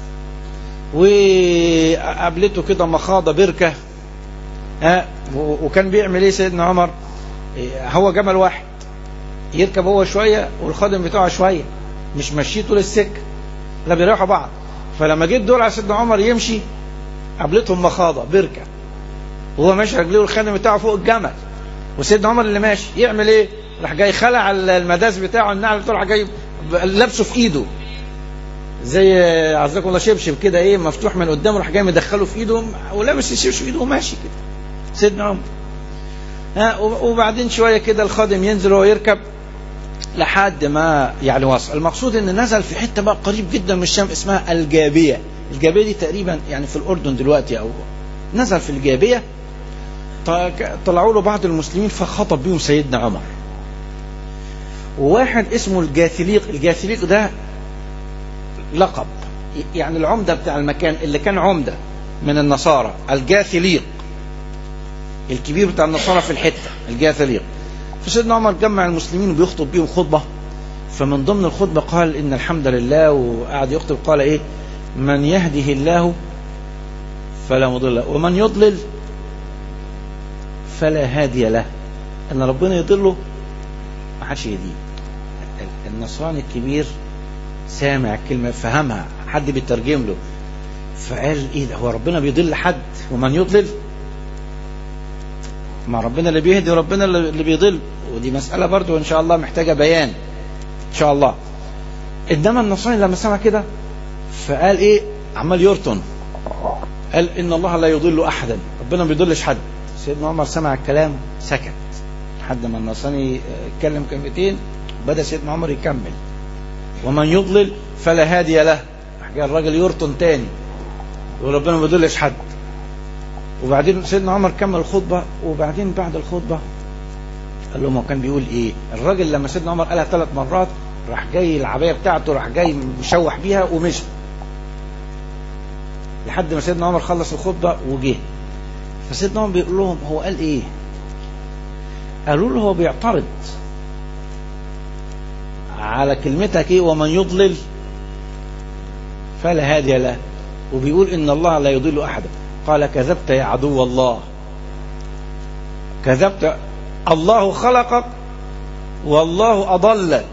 Speaker 3: وقابلته كده مخاضة بركة ها و- وكان بيعمل ايه سيدنا عمر إيه، هو جمل واحد يركب هو شوية والخادم بتاعه شوية مش ماشيه طول السكة لا بيريحوا بعض فلما جه الدور على سيدنا عمر يمشي قابلتهم مخاضة بركة وهو ماشي رجليه والخادم بتاعه فوق الجمل وسيدنا عمر اللي ماشي يعمل ايه راح جاي خلع المداس بتاعه النعل بتاعه راح جاي لابسه في ايده زي عزكم الله شبشب كده ايه مفتوح من قدام راح جاي مدخله في ايده ولابس الشبشب في ايده وماشي كده سيدنا عمر ها وبعدين شويه كده الخادم ينزل وهو يركب لحد ما يعني وصل المقصود ان نزل في حته بقى قريب جدا من الشام اسمها الجابيه الجابيه دي تقريبا يعني في الاردن دلوقتي او نزل في الجابيه ط- طلعوا له بعض المسلمين فخطب بيهم سيدنا عمر وواحد اسمه الجاثليق الجاثليق ده لقب يعني العمدة بتاع المكان اللي كان عمدة من النصارى الجاثليق الكبير بتاع النصارى في الحتة الجاثليق فسيدنا عمر جمع المسلمين وبيخطب بيهم خطبة فمن ضمن الخطبة قال إن الحمد لله وقعد يخطب قال إيه من يهده الله فلا مضل له ومن يضلل فلا هادي له ان ربنا يضله ما حدش يهديه النصراني الكبير سامع الكلمه فهمها حد بيترجم له فقال ايه ده هو ربنا بيضل حد ومن يضلل ما ربنا اللي بيهدي وربنا اللي بيضل ودي مسألة برضو إن شاء الله محتاجة بيان إن شاء الله إنما النصراني لما سمع كده فقال إيه عمال يرطن قال إن الله لا يضل أحدا ربنا ما بيضلش حد سيدنا عمر سمع الكلام سكت لحد ما النصراني اتكلم كلمتين بدأ سيدنا عمر يكمل ومن يضلل فلا هادي له جاء الراجل يرطن تاني وربنا ما بيضلش حد وبعدين سيدنا عمر كمل الخطبة وبعدين بعد الخطبة قال لهم هو كان بيقول ايه الراجل لما سيدنا عمر قالها ثلاث مرات راح جاي العباية بتاعته راح جاي مشوح بيها ومشي لحد ما سيدنا عمر خلص الخطبة وجه فسيدنا عمر بيقول لهم هو قال ايه قالوا له هو بيعترض على كلمتك ايه ومن يضلل فلا هادي له وبيقول ان الله لا يضل احدا قال كذبت يا عدو الله كذبت الله خلقك والله أضلك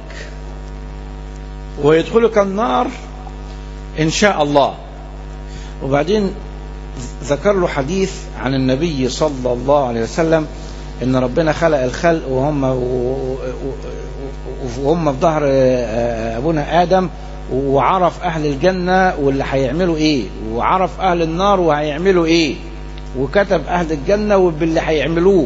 Speaker 3: ويدخلك النار إن شاء الله وبعدين ذكر له حديث عن النبي صلى الله عليه وسلم إن ربنا خلق الخلق وهم وهم في ظهر أبونا آدم وعرف أهل الجنة واللي هيعملوا إيه وعرف أهل النار وهيعملوا إيه وكتب أهل الجنة وباللي هيعملوه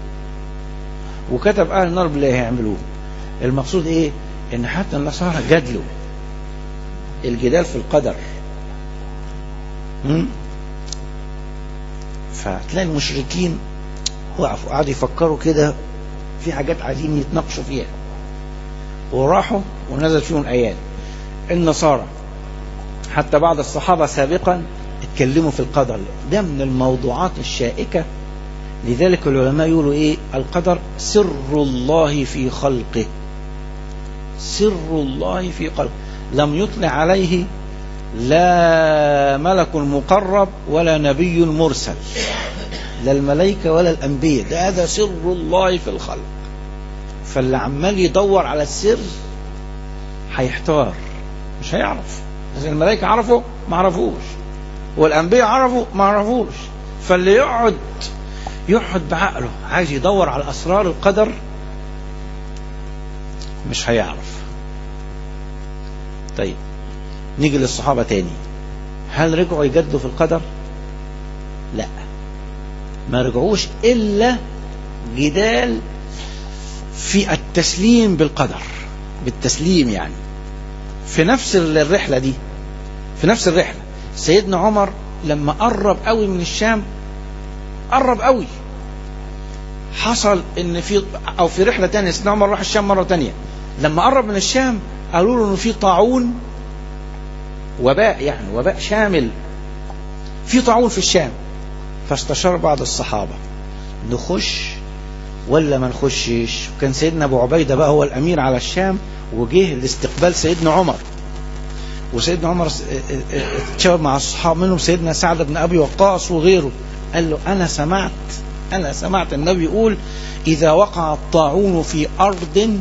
Speaker 3: وكتب أهل النار باللي هيعملوه المقصود إيه إن حتى النصارى جدلوا الجدال في القدر
Speaker 4: م? فتلاقي المشركين وقفوا قعدوا يفكروا كده في حاجات عايزين يتناقشوا فيها وراحوا ونزل فيهم آيات النصارى حتى بعض الصحابة سابقا اتكلموا في القدر ده من الموضوعات الشائكة لذلك العلماء يقولوا ايه القدر سر الله في خلقه سر الله في خلقه لم يطلع عليه لا ملك مقرب ولا نبي مرسل لا الملائكة ولا الأنبياء ده هذا سر الله في الخلق فاللي عمال يدور على السر هيحتار مش هيعرف إذا الملائكة عرفوا ما عرفوش والأنبياء عرفوا ما عرفوش فاللي يقعد يقعد بعقله عايز يدور على أسرار القدر مش هيعرف طيب نيجي للصحابة تاني هل رجعوا يجدوا في القدر لا ما رجعوش إلا جدال في التسليم بالقدر بالتسليم يعني في نفس الرحلة دي في نفس الرحلة سيدنا عمر لما قرب قوي من الشام قرب قوي حصل ان في او في رحله تانية سيدنا عمر راح الشام مره تانية لما قرب من الشام قالوا له انه في طاعون وباء يعني وباء شامل في طاعون في الشام فاستشار بعض الصحابه نخش ولا ما نخشش كان سيدنا ابو عبيده بقى هو الامير على الشام وجه لاستقبال سيدنا عمر وسيدنا عمر اتشاور مع الصحابه منهم سيدنا سعد بن ابي وقاص وغيره قال له انا سمعت انا سمعت النبي يقول اذا وقع الطاعون في ارض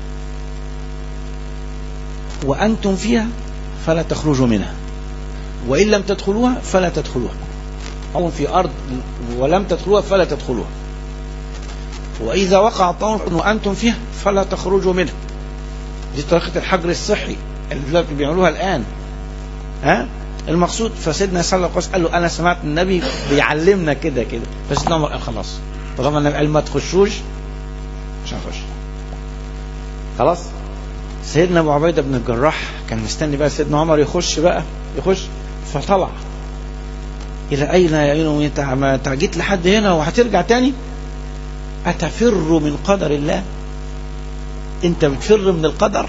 Speaker 4: وانتم فيها فلا تخرجوا منها وان لم تدخلوها فلا تدخلوها طاعون في ارض ولم تدخلوها فلا تدخلوها واذا وقع الطاعون وانتم فيها فلا تخرجوا منها دي طريقه الحجر الصحي اللي بيعملوها الان ها المقصود فسيدنا صلى الله عليه وسلم قال له انا سمعت النبي بيعلمنا كده كده فسيدنا عمر قال خلاص طالما النبي قال ما تخشوش مش هنخش خلاص سيدنا ابو عبيده بن الجراح كان مستني بقى سيدنا عمر يخش بقى يخش فطلع الى اين يا اين انت ما انت جيت لحد هنا وهترجع تاني اتفر من قدر الله انت بتفر من القدر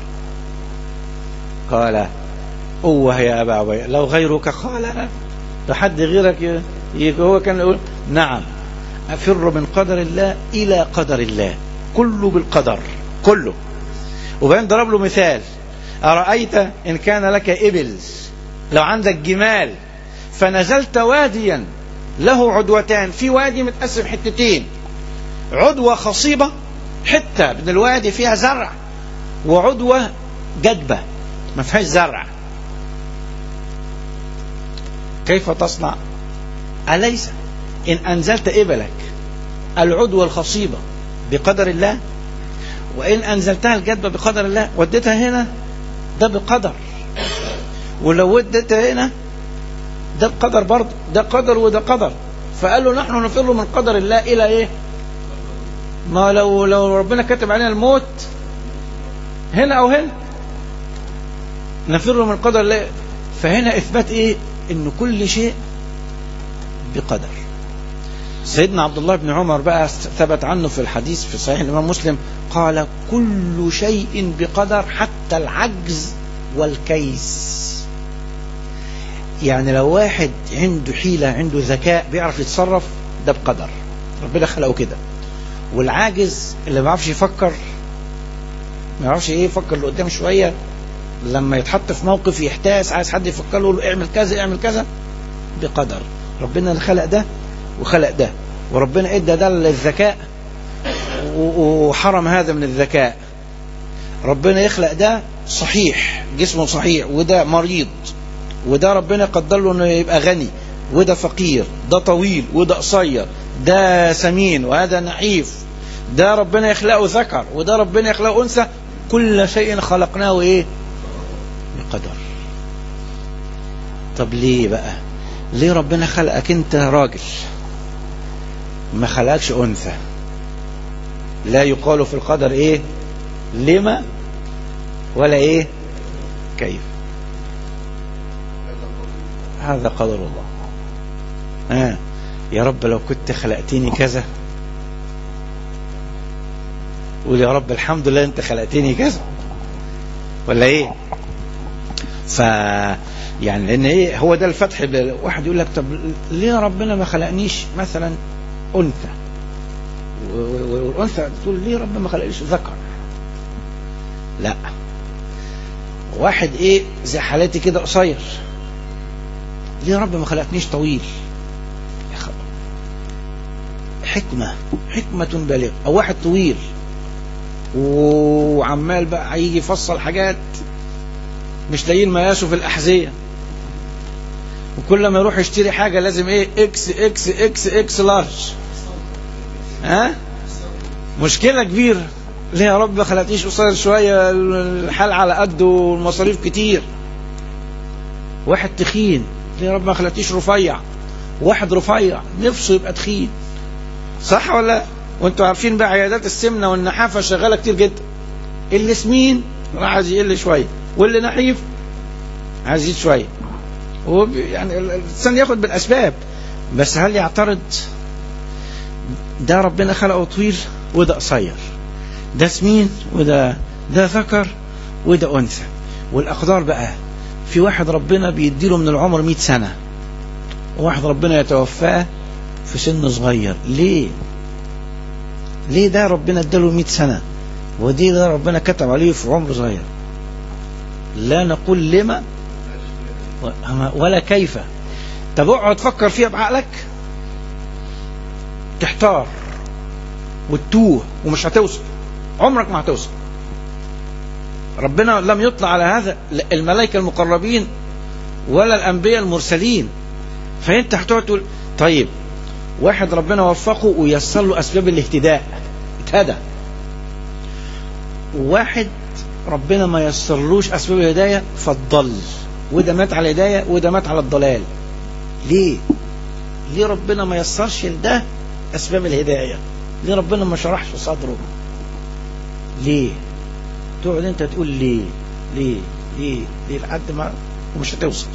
Speaker 4: قال أوه يا أبا عبيد لو غيرك قال لحد غيرك هو كان يقول نعم أفر من قدر الله إلى قدر الله كله بالقدر كله وبعدين ضرب له مثال أرأيت إن كان لك إبل لو عندك جمال فنزلت واديا له عدوتان في وادي متقسم حتتين عدوة خصيبة حتة من الوادي فيها زرع وعدوة جدبة ما فيهاش زرع كيف تصنع أليس إن أنزلت إبلك العدوى الخصيبة بقدر الله وإن أنزلتها الجدبة بقدر الله وديتها هنا ده بقدر ولو وديتها هنا ده بقدر برضه ده قدر وده قدر فقال له نحن نفر من قدر الله إلى إيه ما لو لو ربنا كتب علينا الموت هنا أو هنا نفر من قدر الله فهنا إثبات إيه ان كل شيء بقدر سيدنا عبد الله بن عمر بقى ثبت عنه في الحديث في صحيح الامام مسلم قال كل شيء بقدر حتى العجز والكيس يعني لو واحد عنده حيلة عنده ذكاء بيعرف يتصرف ده بقدر ربنا خلقه كده والعاجز اللي ما بيعرفش يفكر ما يعرفش ايه يفكر لقدام شويه لما يتحط في موقف يحتاس عايز حد يفكر له اعمل كذا اعمل كذا بقدر ربنا اللي خلق ده وخلق ده وربنا ادى ده للذكاء وحرم هذا من الذكاء ربنا يخلق ده صحيح جسمه صحيح وده مريض وده ربنا قدر له انه يبقى غني وده فقير ده طويل وده قصير ده سمين وهذا نحيف ده ربنا يخلقه ذكر وده ربنا يخلقه انثى كل شيء خلقناه ايه بقدر طب ليه بقى ليه ربنا خلقك انت راجل ما خلقكش انثى لا يقال في القدر ايه لما ولا ايه كيف هذا قدر الله آه. يا رب لو كنت خلقتني كذا قول يا رب الحمد لله انت خلقتني كذا ولا ايه ف يعني لان ايه هو ده الفتح ب- واحد يقول لك طب ليه ربنا ما خلقنيش مثلا انثى و- و- والانثى تقول ليه ربنا ما خلقنيش ذكر لا واحد ايه زي حالتي كده قصير ليه رب ما خلقتنيش طويل يا خبر حكمة حكمة بالغة أو واحد طويل وعمال بقى هيجي يفصل حاجات مش لاقيين مقاسه في الأحذية وكل ما يروح يشتري حاجة لازم ايه اكس اكس اكس اكس لارج ها مشكلة كبيرة ليه يا رب ما خلقتنيش قصير شوية الحال على قده والمصاريف كتير واحد تخين ليه يا رب ما خلقتنيش رفيع واحد رفيع نفسه يبقى تخين صح ولا لا؟ وانتوا عارفين بقى عيادات السمنه والنحافه شغاله كتير جدا اللي سمين راح عايز يقل شويه واللي نحيف عايز يزيد شويه هو بي- يعني ال- الانسان ياخد بالاسباب بس هل يعترض ده ربنا خلقه طويل وده قصير ده سمين وده ده ذكر وده انثى والاقدار بقى في واحد ربنا بيديله من العمر 100 سنه وواحد ربنا يتوفاه في سن صغير ليه ليه ده ربنا اداله 100 سنة ودي ده ربنا كتب عليه في عمر صغير لا نقول لما ولا كيف طب اقعد فكر فيها بعقلك تحتار وتتوه ومش هتوصل عمرك ما هتوصل ربنا لم يطلع على هذا الملائكة المقربين ولا الأنبياء المرسلين فأنت هتقعد تقول طيب واحد ربنا وفقه ويسر له أسباب الاهتداء اتهدى وواحد ربنا ما يسرلوش أسباب الهداية فضل وده مات على الهداية وده مات على الضلال ليه ليه ربنا ما يسرش لده أسباب الهداية ليه ربنا ما شرحش صدره ليه تقعد انت تقول ليه ليه ليه ليه لحد ما ومش هتوصل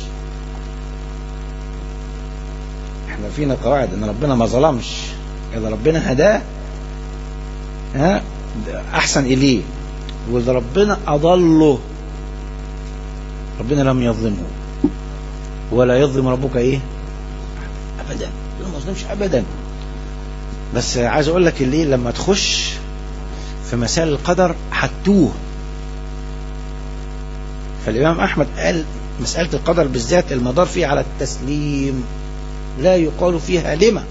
Speaker 4: احنا فينا قواعد ان ربنا ما ظلمش اذا ربنا هداه ها ده احسن اليه واذا ربنا اضله ربنا لم يظلمه ولا يظلم ربك ايه ابدا ربنا ما يظلمش ابدا بس عايز اقول لك اللي لما تخش في مسائل القدر هتوه فالامام احمد قال مساله القدر بالذات المدار فيها على التسليم لا يقال فيها لما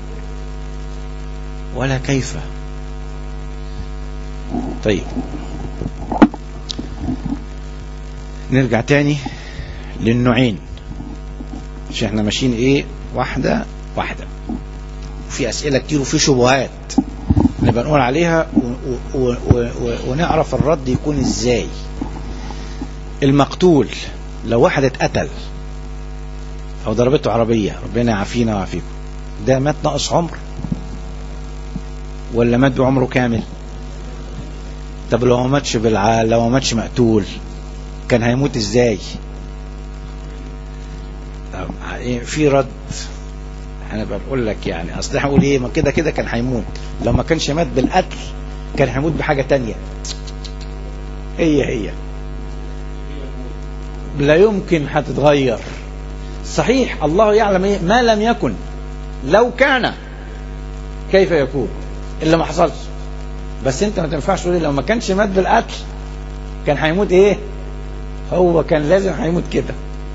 Speaker 4: ولا كيف طيب نرجع تاني للنوعين عشان احنا ماشيين ايه واحدة واحدة وفي اسئلة كتير وفي شبهات نبقى نقول عليها و و و و ونعرف الرد يكون ازاي المقتول لو واحد اتقتل او ضربته عربية ربنا يعافينا ويعافيكم ده مات ناقص عمر ولا مات بعمره كامل طب لو ما ماتش بالع... لو ما ماتش مقتول كان هيموت ازاي طب إيه في رد انا بقول لك يعني اصل هقول ايه ما كده كده كان هيموت لو ما كانش مات بالقتل كان هيموت بحاجة تانية هي هي لا يمكن هتتغير صحيح الله يعلم إيه ما لم يكن لو كان كيف يكون اللي ما حصلش بس انت ما تنفعش تقول لو ما كانش مات بالقتل كان هيموت ايه هو كان لازم هيموت كده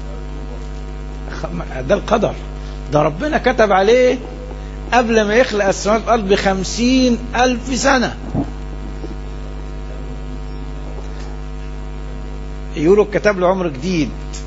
Speaker 4: ده القدر ده ربنا كتب عليه قبل ما يخلق السماوات والارض بخمسين الف سنه يقولوا كتب له عمر جديد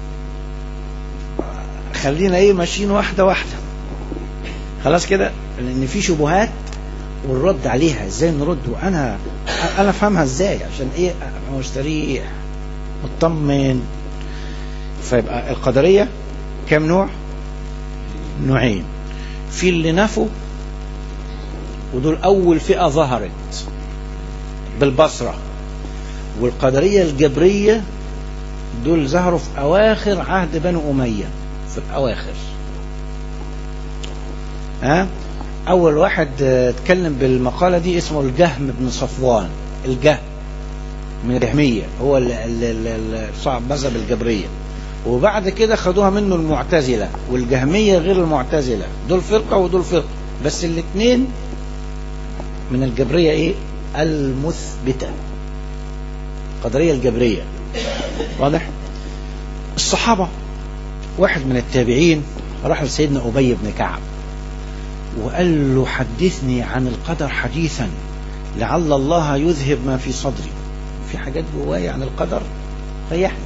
Speaker 4: خلينا ايه ماشيين واحده واحده خلاص كده لان في شبهات والرد عليها ازاي نرد وانا انا افهمها ازاي عشان ايه ابقى مستريح مطمن فيبقى القدريه كم نوع نوعين في اللي نفوا ودول اول فئه ظهرت بالبصره والقدريه الجبريه دول ظهروا في اواخر عهد بنو اميه في الاواخر ها اول واحد آه، اتكلم بالمقاله دي اسمه الجهم بن صفوان الجهم من الجهميه هو ال- ال- ال- ال- صاحب مذهب الجبريه وبعد كده خدوها منه المعتزله والجهميه غير المعتزله دول فرقه ودول فرقه بس الاثنين من الجبريه ايه المثبته القدريه الجبريه واضح الصحابه واحد من التابعين راح لسيدنا ابي بن كعب وقال له حدثني عن القدر حديثا لعل الله يذهب ما في صدري في حاجات جوايا عن القدر ريحني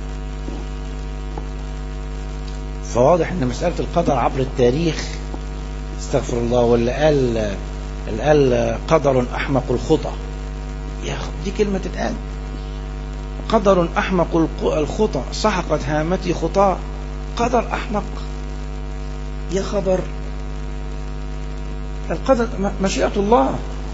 Speaker 4: فواضح ان مسألة القدر عبر التاريخ استغفر الله واللي قال اللي قال قدر احمق الخطى يا أخ- دي كلمة تتقال قدر احمق الق- الخطى سحقت هامتي خطاه قدر احمق يا خبر القدر م- مشيئة الله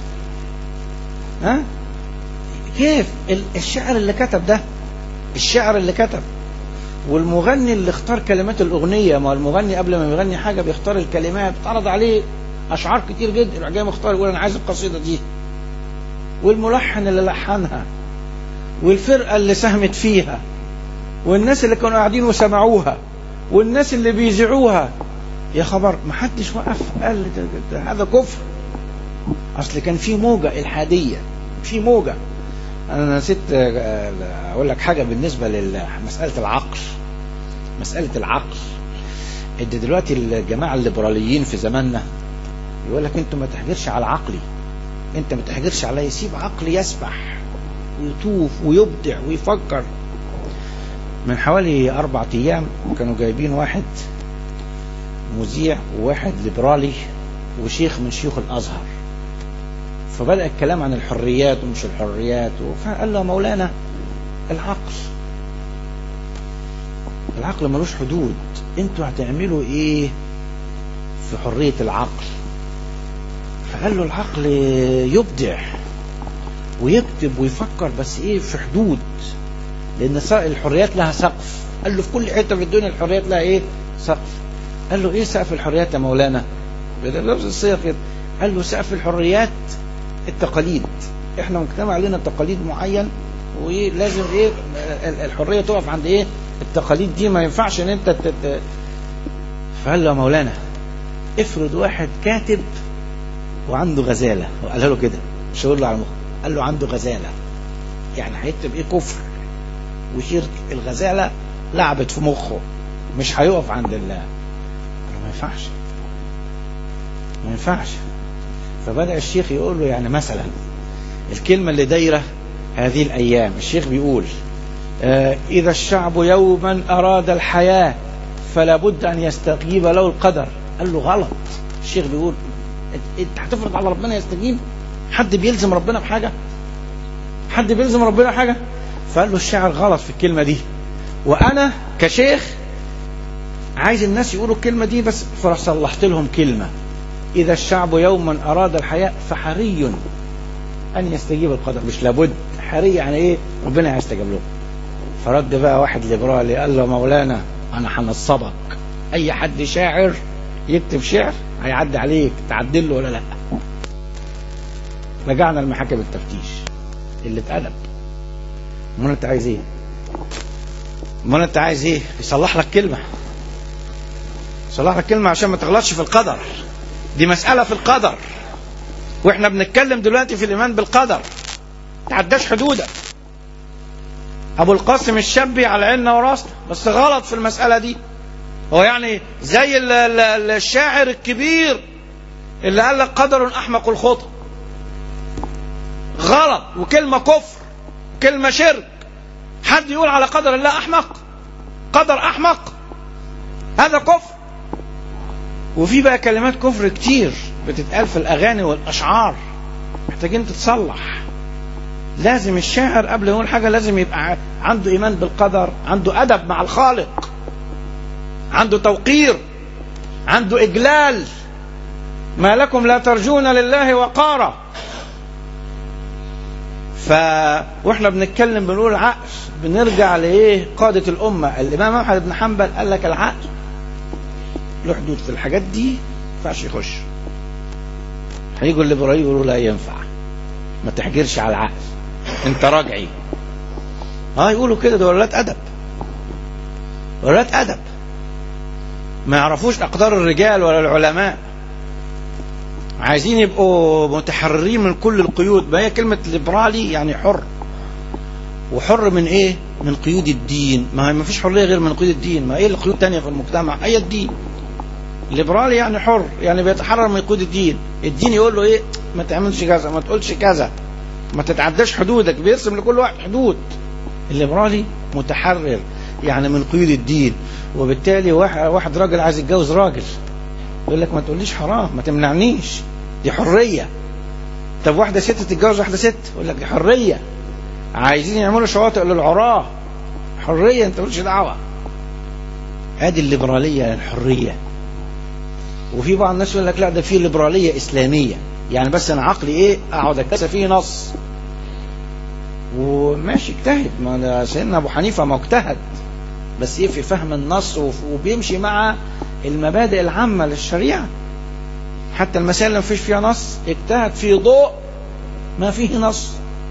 Speaker 4: ها كيف ال- الشعر اللي كتب ده الشعر اللي كتب والمغني اللي اختار كلمات الأغنية ما المغني قبل ما يغني حاجة بيختار الكلمات اتعرض عليه أشعار كتير جدا يروح جاي مختار يقول أنا عايز القصيدة دي والملحن اللي لحنها والفرقة اللي ساهمت فيها والناس اللي كانوا قاعدين وسمعوها والناس اللي بيذيعوها يا خبر ما حدش وقف قال ده ده ده هذا كفر اصل كان في موجه الحاديه في موجه انا نسيت آه، اقول لك حاجه بالنسبه لمساله العقل مساله العقل ان دلوقتي الجماعه الليبراليين في زماننا يقول لك انتوا ما تحجرش على عقلي انت ما تحجرش عليا سيب عقلي يسبح ويطوف ويبدع ويفكر من حوالي أربع أيام كانوا جايبين واحد مذيع وواحد ليبرالي وشيخ من شيوخ الازهر فبدا الكلام عن الحريات ومش الحريات فقال له مولانا العقل العقل ملوش حدود انتوا هتعملوا ايه في حريه العقل فقال له العقل يبدع ويكتب ويفكر بس ايه في حدود لان ص- الحريات لها سقف قال له في كل حته في الدنيا الحريات لها ايه سقف قال له ايه سقف الحريات يا مولانا بنفس الصيغه كده قال له سقف الحريات التقاليد احنا مجتمع لنا تقاليد معين ولازم ايه ال- الحريه تقف عند ايه التقاليد دي ما ينفعش ان انت تت... فقال له يا مولانا افرض واحد كاتب وعنده غزاله وقالها له كده مش هيقول له على المخ قال له عنده غزاله يعني هيكتب ايه كفر وشرك الغزاله لعبت في مخه مش هيقف عند الله قال له ما ينفعش ما ينفعش فبدأ الشيخ يقول له يعني مثلا الكلمة اللي دايرة هذه الأيام الشيخ بيقول آه إذا الشعب يوما أراد الحياة فلا بد أن يستجيب له القدر قال له غلط الشيخ بيقول أنت- انت هتفرض على ربنا يستجيب حد بيلزم ربنا بحاجة حد بيلزم ربنا حاجة فقال له الشاعر غلط في الكلمة دي وأنا كشيخ عايز الناس يقولوا الكلمة دي بس فراح صلحت لهم كلمة إذا الشعب يوما أراد الحياة فحري أن يستجيب القدر مش لابد حري يعني إيه ربنا هيستجيب له فرد بقى واحد ليبرالي قال له مولانا أنا هنصبك أي حد شاعر يكتب شعر هيعدي عليك تعدل له ولا لا رجعنا لمحاكم التفتيش اللي اتقلب امال انت عايز ايه امال انت عايز ايه يصلح لك كلمه يصلح لك كلمه عشان ما تغلطش في القدر دي مساله في القدر واحنا بنتكلم دلوقتي في الايمان بالقدر تعداش حدودك ابو القاسم الشابي على عيننا وراسنا بس غلط في المساله دي هو يعني زي ال- ال- الشاعر الكبير اللي قال لك قدر احمق الخطى غلط وكلمه كفر كلمه شرك حد يقول على قدر الله احمق قدر احمق هذا كفر وفي بقى كلمات كفر كتير بتتقال في الاغاني والاشعار محتاجين تتصلح لازم الشاعر قبل يقول حاجه لازم يبقى عنده ايمان بالقدر عنده ادب مع الخالق عنده توقير عنده اجلال ما لكم لا ترجون لله وقارا ف واحنا بنتكلم بنقول عقل بنرجع لايه قاده الامه الامام احمد بن حنبل قال لك العقل له حدود في الحاجات دي ينفعش يخش هيجوا الليبراليين يقولوا لا ينفع ما تحجرش على العقل انت راجعي اه يقولوا كده دول ولاد ادب ولاد ادب ما يعرفوش اقدار الرجال ولا العلماء عايزين يبقوا متحررين من كل القيود ما هي كلمة ليبرالي يعني حر وحر من ايه من قيود الدين ما هي ما فيش حرية غير من قيود الدين ما ايه القيود التانية في المجتمع هي الدين ليبرالي يعني حر يعني بيتحرر من قيود الدين الدين يقول له ايه ما تعملش كذا ما تقولش كذا ما تتعداش حدودك بيرسم لكل واحد حدود الليبرالي متحرر يعني من قيود الدين وبالتالي واحد, واحد راجل عايز يتجوز راجل يقول لك ما تقوليش حرام ما تمنعنيش دي حرية طب واحدة ست تتجوز واحدة ست يقول لك دي حرية عايزين يعملوا شواطئ للعراة حرية انت مالكش دعوة ادي الليبرالية الحرية وفي بعض الناس يقول لك لا ده في ليبرالية إسلامية يعني بس أنا عقلي إيه أقعد أكتسب فيه نص وماشي اجتهد ما ده سيدنا أبو حنيفة ما اجتهد بس إيه في فهم النص وبيمشي مع المبادئ العامة للشريعة حتى المسائل اللي ما فيش فيها نص اجتهد في ضوء ما فيه نص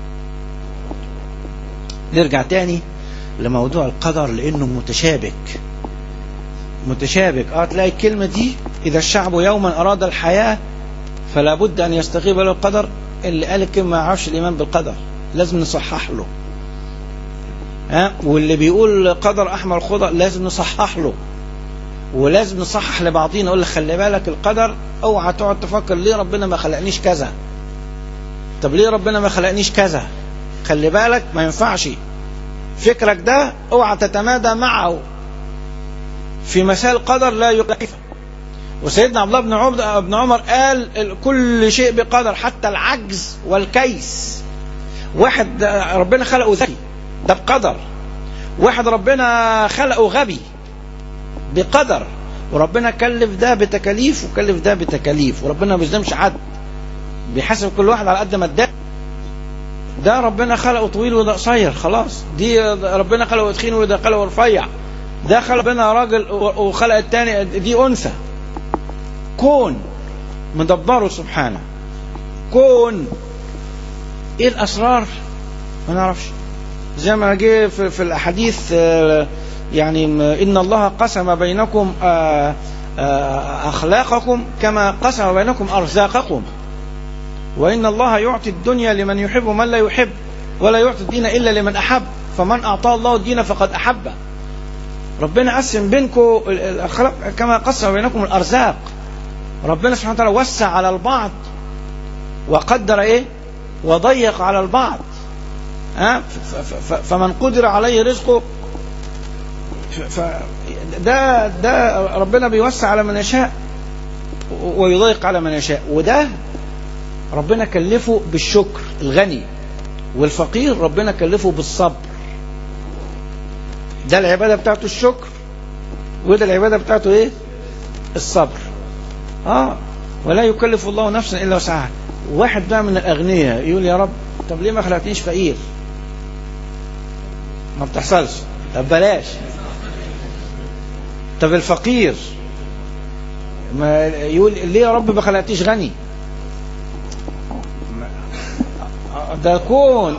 Speaker 4: نرجع تاني لموضوع القدر لأنه متشابك متشابك اه تلاقي الكلمة دي إذا الشعب يوما أراد الحياة فلا بد أن يستغيب له القدر اللي قال الكلمة ما يعرفش الإيمان بالقدر لازم نصحح له ها واللي بيقول قدر أحمر خضر لازم نصحح له ولازم نصحح لبعضينا نقول لك خلي بالك القدر اوعى تقعد تفكر ليه ربنا ما خلقنيش كذا طب ليه ربنا ما خلقنيش كذا خلي بالك ما ينفعش فكرك ده اوعى تتمادى معه في مسائل القدر لا يقف وسيدنا عبد الله بن عمر بن عمر قال كل شيء بقدر حتى العجز والكيس واحد ربنا خلقه ذكي ده بقدر واحد ربنا خلقه غبي بقدر وربنا كلف ده بتكاليف وكلف ده بتكاليف وربنا ما بيظلمش حد بيحاسب كل واحد على قد ما اداه ده ربنا خلقه طويل وده قصير خلاص دي ربنا خلقه تخين وده خلقه رفيع ده خلق ربنا راجل وخلق التاني دي انثى كون مدبره سبحانه كون ايه الاسرار ما نعرفش زي ما جه في, في الاحاديث يعني ان الله قسم بينكم اخلاقكم كما قسم بينكم ارزاقكم وان الله يعطي الدنيا لمن يحب ومن لا يحب ولا يعطي الدين الا لمن احب فمن اعطاه الله الدين فقد احبه ربنا قسم بينكم الاخلاق كما قسم بينكم الارزاق ربنا سبحانه وتعالى وسع على البعض وقدر ايه وضيق على البعض ها فمن قدر عليه رزقه ده ده ربنا بيوسع على من يشاء ويضيق على من يشاء وده ربنا كلفه بالشكر الغني والفقير ربنا كلفه بالصبر ده العبادة بتاعته الشكر وده العبادة بتاعته ايه الصبر اه ولا يكلف الله نفسا الا وسعها واحد بقى من الاغنياء يقول يا رب طب ليه ما خلقتنيش فقير ما بتحصلش طب بلاش طب الفقير ما يقول ليه يا رب ما خلقتيش غني ده كون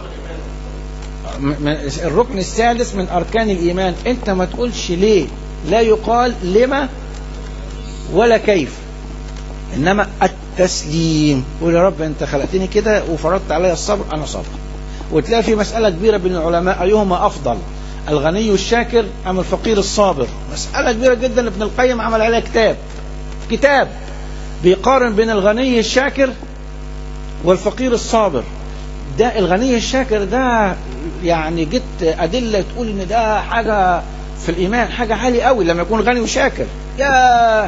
Speaker 4: الركن السادس من أركان الإيمان أنت ما تقولش ليه لا يقال لما ولا كيف إنما التسليم قول يا رب أنت خلقتني كده وفرضت علي الصبر أنا صبر وتلاقي في مسألة كبيرة بين العلماء أيهما أفضل الغني الشاكر أم الفقير الصابر مسألة كبيرة جدا ابن القيم عمل عليها كتاب كتاب بيقارن بين الغني الشاكر والفقير الصابر ده الغني الشاكر ده يعني جت أدلة تقول إن ده حاجة في الإيمان حاجة عالية قوي لما يكون غني وشاكر يا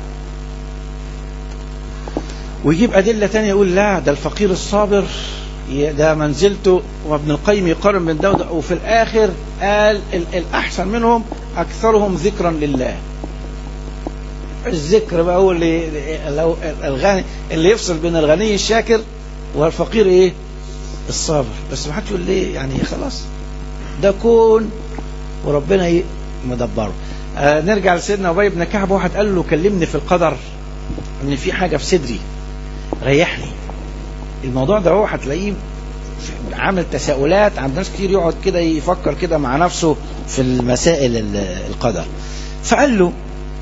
Speaker 4: ويجيب أدلة تانية يقول لا ده الفقير الصابر ده منزلته وابن القيم يقارن بين ده وفي الآخر قال الأحسن منهم أكثرهم ذكرا لله الذكر بقى هو اللي لو الغني اللي يفصل بين الغني الشاكر والفقير ايه الصابر بس ما حدش يقول ليه يعني خلاص ده كون وربنا ايه مدبره آه نرجع لسيدنا ابي بن كعب واحد قال له كلمني في القدر ان في حاجه في صدري ريحني الموضوع ده هو هتلاقيه في- عامل تساؤلات عند ناس كتير يقعد كده يفكر كده مع نفسه في المسائل ال- القدر فقال له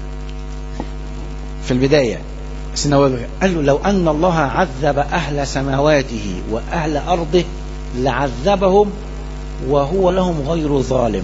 Speaker 4: في البداية سيدنا أبو بكر قال له لو أن الله عذب أهل سماواته وأهل أرضه لعذبهم وهو لهم غير ظالم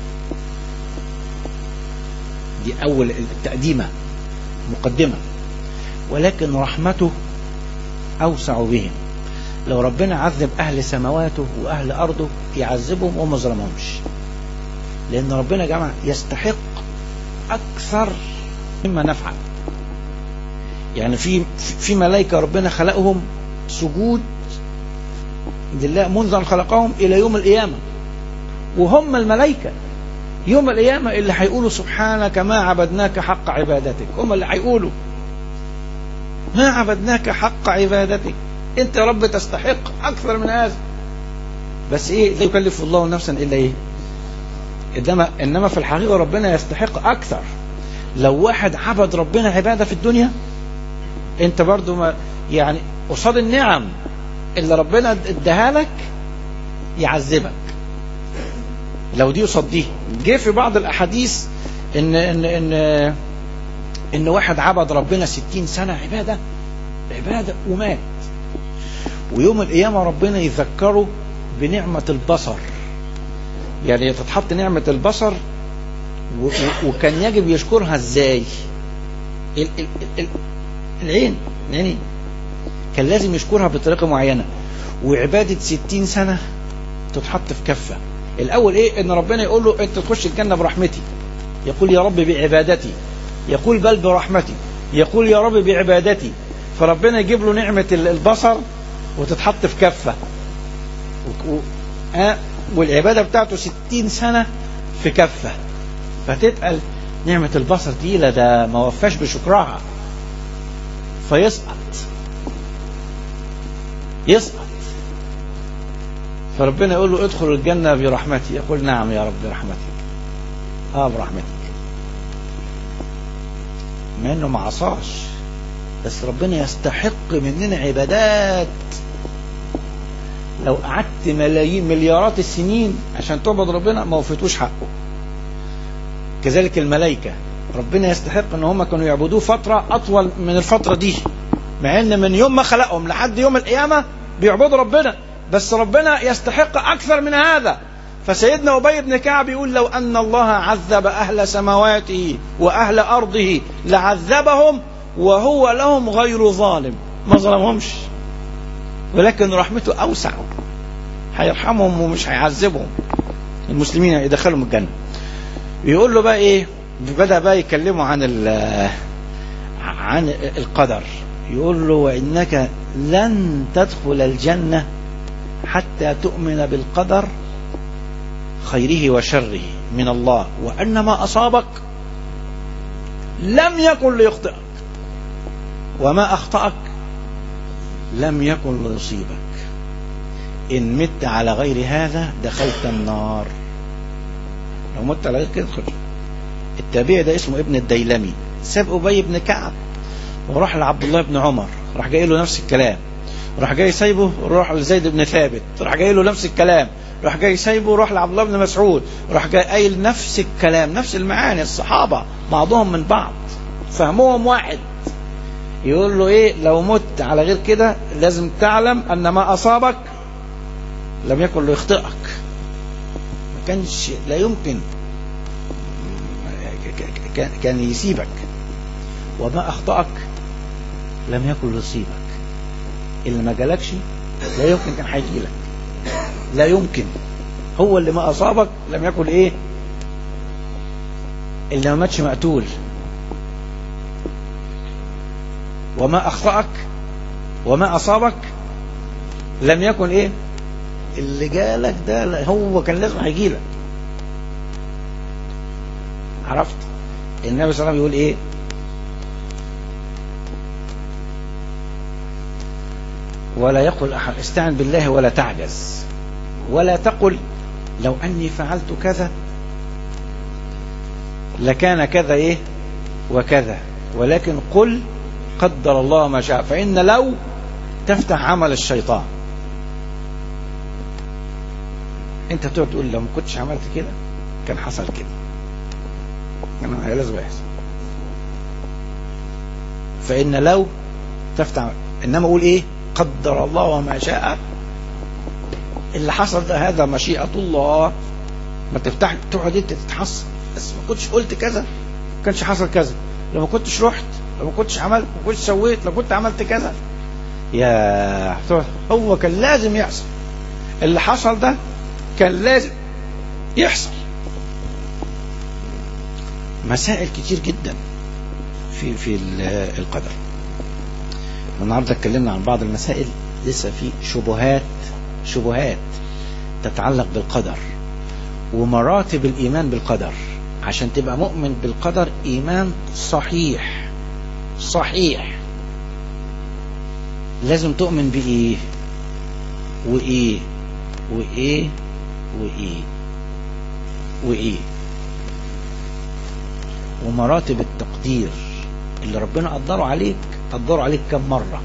Speaker 4: دي أول التقديمة مقدمة ولكن رحمته أوسع بهم لو ربنا عذب أهل سماواته وأهل أرضه يعذبهم وما ظلمهمش لأن ربنا يا جماعة يستحق أكثر مما نفعل يعني في في ملائكة ربنا خلقهم سجود لله منذ أن خلقهم إلى يوم القيامة وهم الملائكة يوم القيامة اللي هيقولوا سبحانك ما عبدناك حق عبادتك هم اللي هيقولوا ما عبدناك حق عبادتك انت يا رب تستحق اكثر من هذا بس ايه لا يكلف الله نفسا الا ايه انما انما في الحقيقه ربنا يستحق اكثر لو واحد عبد ربنا عباده في الدنيا انت برضو ما يعني قصاد النعم اللي ربنا اداها لك يعذبك لو دي قصاد دي جه في بعض الاحاديث ان ان ان ان واحد عبد ربنا ستين سنه عباده عباده ومات ويوم القيامه ربنا يذكره بنعمه البصر يعني تتحط نعمه البصر و- و- وكان يجب يشكرها ازاي ال- ال- ال- العين العين كان لازم يشكرها بطريقه معينه وعباده ستين سنه تتحط في كفه الاول ايه ان ربنا يقول له انت تخش الجنه برحمتي يقول يا رب بعبادتي يقول بل برحمتي يقول يا رب بعبادتي فربنا يجيب له نعمة ال- البصر وتتحط في كفة و- و- آه، والعبادة بتاعته ستين سنة في كفة فتتقل نعمة البصر دي لا ده ما وفاش بشكرها فيسقط يسقط فربنا يقول له ادخل الجنة برحمتي يقول نعم يا رب برحمتك اه برحمتك مع انه ما عصاش بس ربنا يستحق مننا عبادات لو قعدت ملايين مليارات السنين عشان تعبد ربنا ما وفيتوش حقه كذلك الملائكة ربنا يستحق ان هم كانوا يعبدوه فترة اطول من الفترة دي مع ان من يوم ما خلقهم لحد يوم القيامة بيعبدوا ربنا بس ربنا يستحق اكثر من هذا فسيدنا ابي بن كعب يقول لو ان الله عذب اهل سماواته واهل ارضه لعذبهم وهو لهم غير ظالم ما ظلمهمش ولكن رحمته اوسع هيرحمهم ومش هيعذبهم المسلمين يدخلهم الجنه يقول له بقى ايه بدا بقى يكلموا عن ال- عن القدر يقول له وانك لن تدخل الجنه حتى تؤمن بالقدر خيره وشره من الله وان ما اصابك لم يكن ليخطئك وما اخطاك لم يكن ليصيبك ان مت على غير هذا دخلت النار لو مت على غير كده ادخل التابعي ده اسمه ابن الديلمي ساب ابي بن كعب وراح لعبد الله بن عمر راح جاي له نفس الكلام راح جاي سايبه راح لزيد بن ثابت راح جاي له نفس الكلام راح جاي سايبه راح لعبد الله بن مسعود راح جاي قايل نفس الكلام نفس المعاني الصحابه بعضهم من بعض فهمهم واحد يقول له ايه لو مت على غير كده لازم تعلم ان ما اصابك لم يكن ليخطئك ما كانش لا يمكن كان- كان يسيبك وما اخطأك لم يكن ليصيبك اللي ما جالكش لا يمكن كان هيجي لك لا يمكن هو اللي ما اصابك لم يكن ايه اللي ما ماتش مقتول وما اخطأك وما اصابك لم يكن ايه اللي جالك ده لا- هو كان لازم هيجي لك عرفت النبي صلى الله عليه وسلم يقول ايه ولا يقل أحد استعن بالله ولا تعجز ولا تقل لو أني فعلت كذا لكان كذا إيه وكذا ولكن قل قدر الله ما شاء فإن لو تفتح عمل الشيطان انت تقعد تقول لو ما كنتش عملت كده كان حصل كده كان لازم يحصل فإن لو تفتح إنما أقول إيه قدر الله وما شاء اللي حصل ده هذا مشيئة الله ما تفتح تقعد انت تتحصن بس ما كنتش قلت كذا ما كانش حصل كذا لو ما كنتش رحت لو ما كنتش عملت ما كنتش سويت لو كنت عملت كذا يا هو كان لازم يحصل اللي حصل ده كان لازم يحصل مسائل كتير جدا في في القدر النهارده اتكلمنا عن بعض المسائل لسه في شبهات شبهات تتعلق بالقدر ومراتب الإيمان بالقدر عشان تبقى مؤمن بالقدر إيمان صحيح صحيح لازم تؤمن بإيه وإيه وإيه وإيه وإيه ومراتب التقدير اللي ربنا قدره عليك قدره عليك كم مرة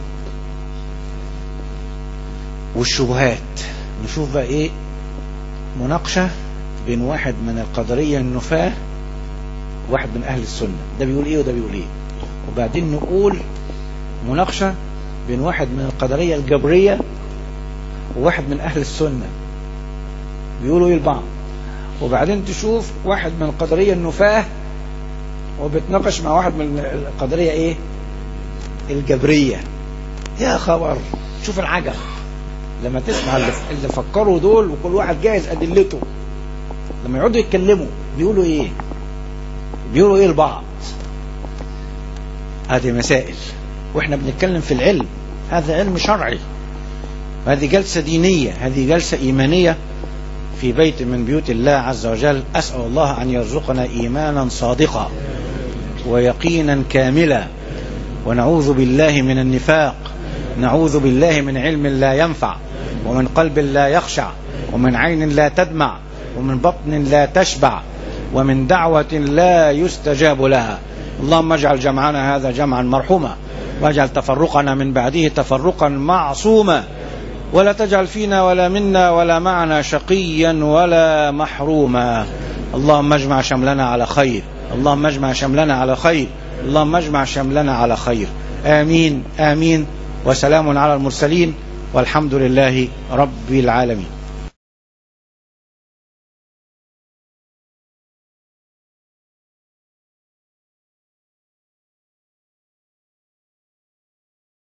Speaker 4: والشبهات نشوف بقى ايه مناقشة بين واحد من القدرية النفاة واحد من أهل السنة ده بيقول ايه وده بيقول ايه وبعدين نقول مناقشة بين واحد من القدرية الجبرية وواحد من أهل السنة بيقولوا ايه البعض وبعدين تشوف واحد من القدرية النفاة وبتناقش مع واحد من القدرية ايه الجبرية يا خبر شوف العجب لما تسمع اللي, اللي فكروا دول وكل واحد جاهز ادلته لما يقعدوا يتكلموا بيقولوا ايه بيقولوا ايه البعض هذه مسائل واحنا بنتكلم في العلم هذا علم شرعي هذه جلسة دينية هذه جلسة إيمانية في بيت من بيوت الله عز وجل أسأل الله أن يرزقنا إيمانا صادقا ويقينا كاملا ونعوذ بالله من النفاق نعوذ بالله من علم لا ينفع ومن قلب لا يخشع ومن عين لا تدمع ومن بطن لا تشبع ومن دعوة لا يستجاب لها اللهم اجعل جمعنا هذا جمعا مرحوما واجعل تفرقنا من بعده تفرقا معصوما ولا تجعل فينا ولا منا ولا معنا شقيا ولا محروما اللهم اجمع شملنا على خير اللهم اجمع شملنا على خير اللهم اجمع شملنا على خير آمين آمين وسلام على المرسلين والحمد لله رب العالمين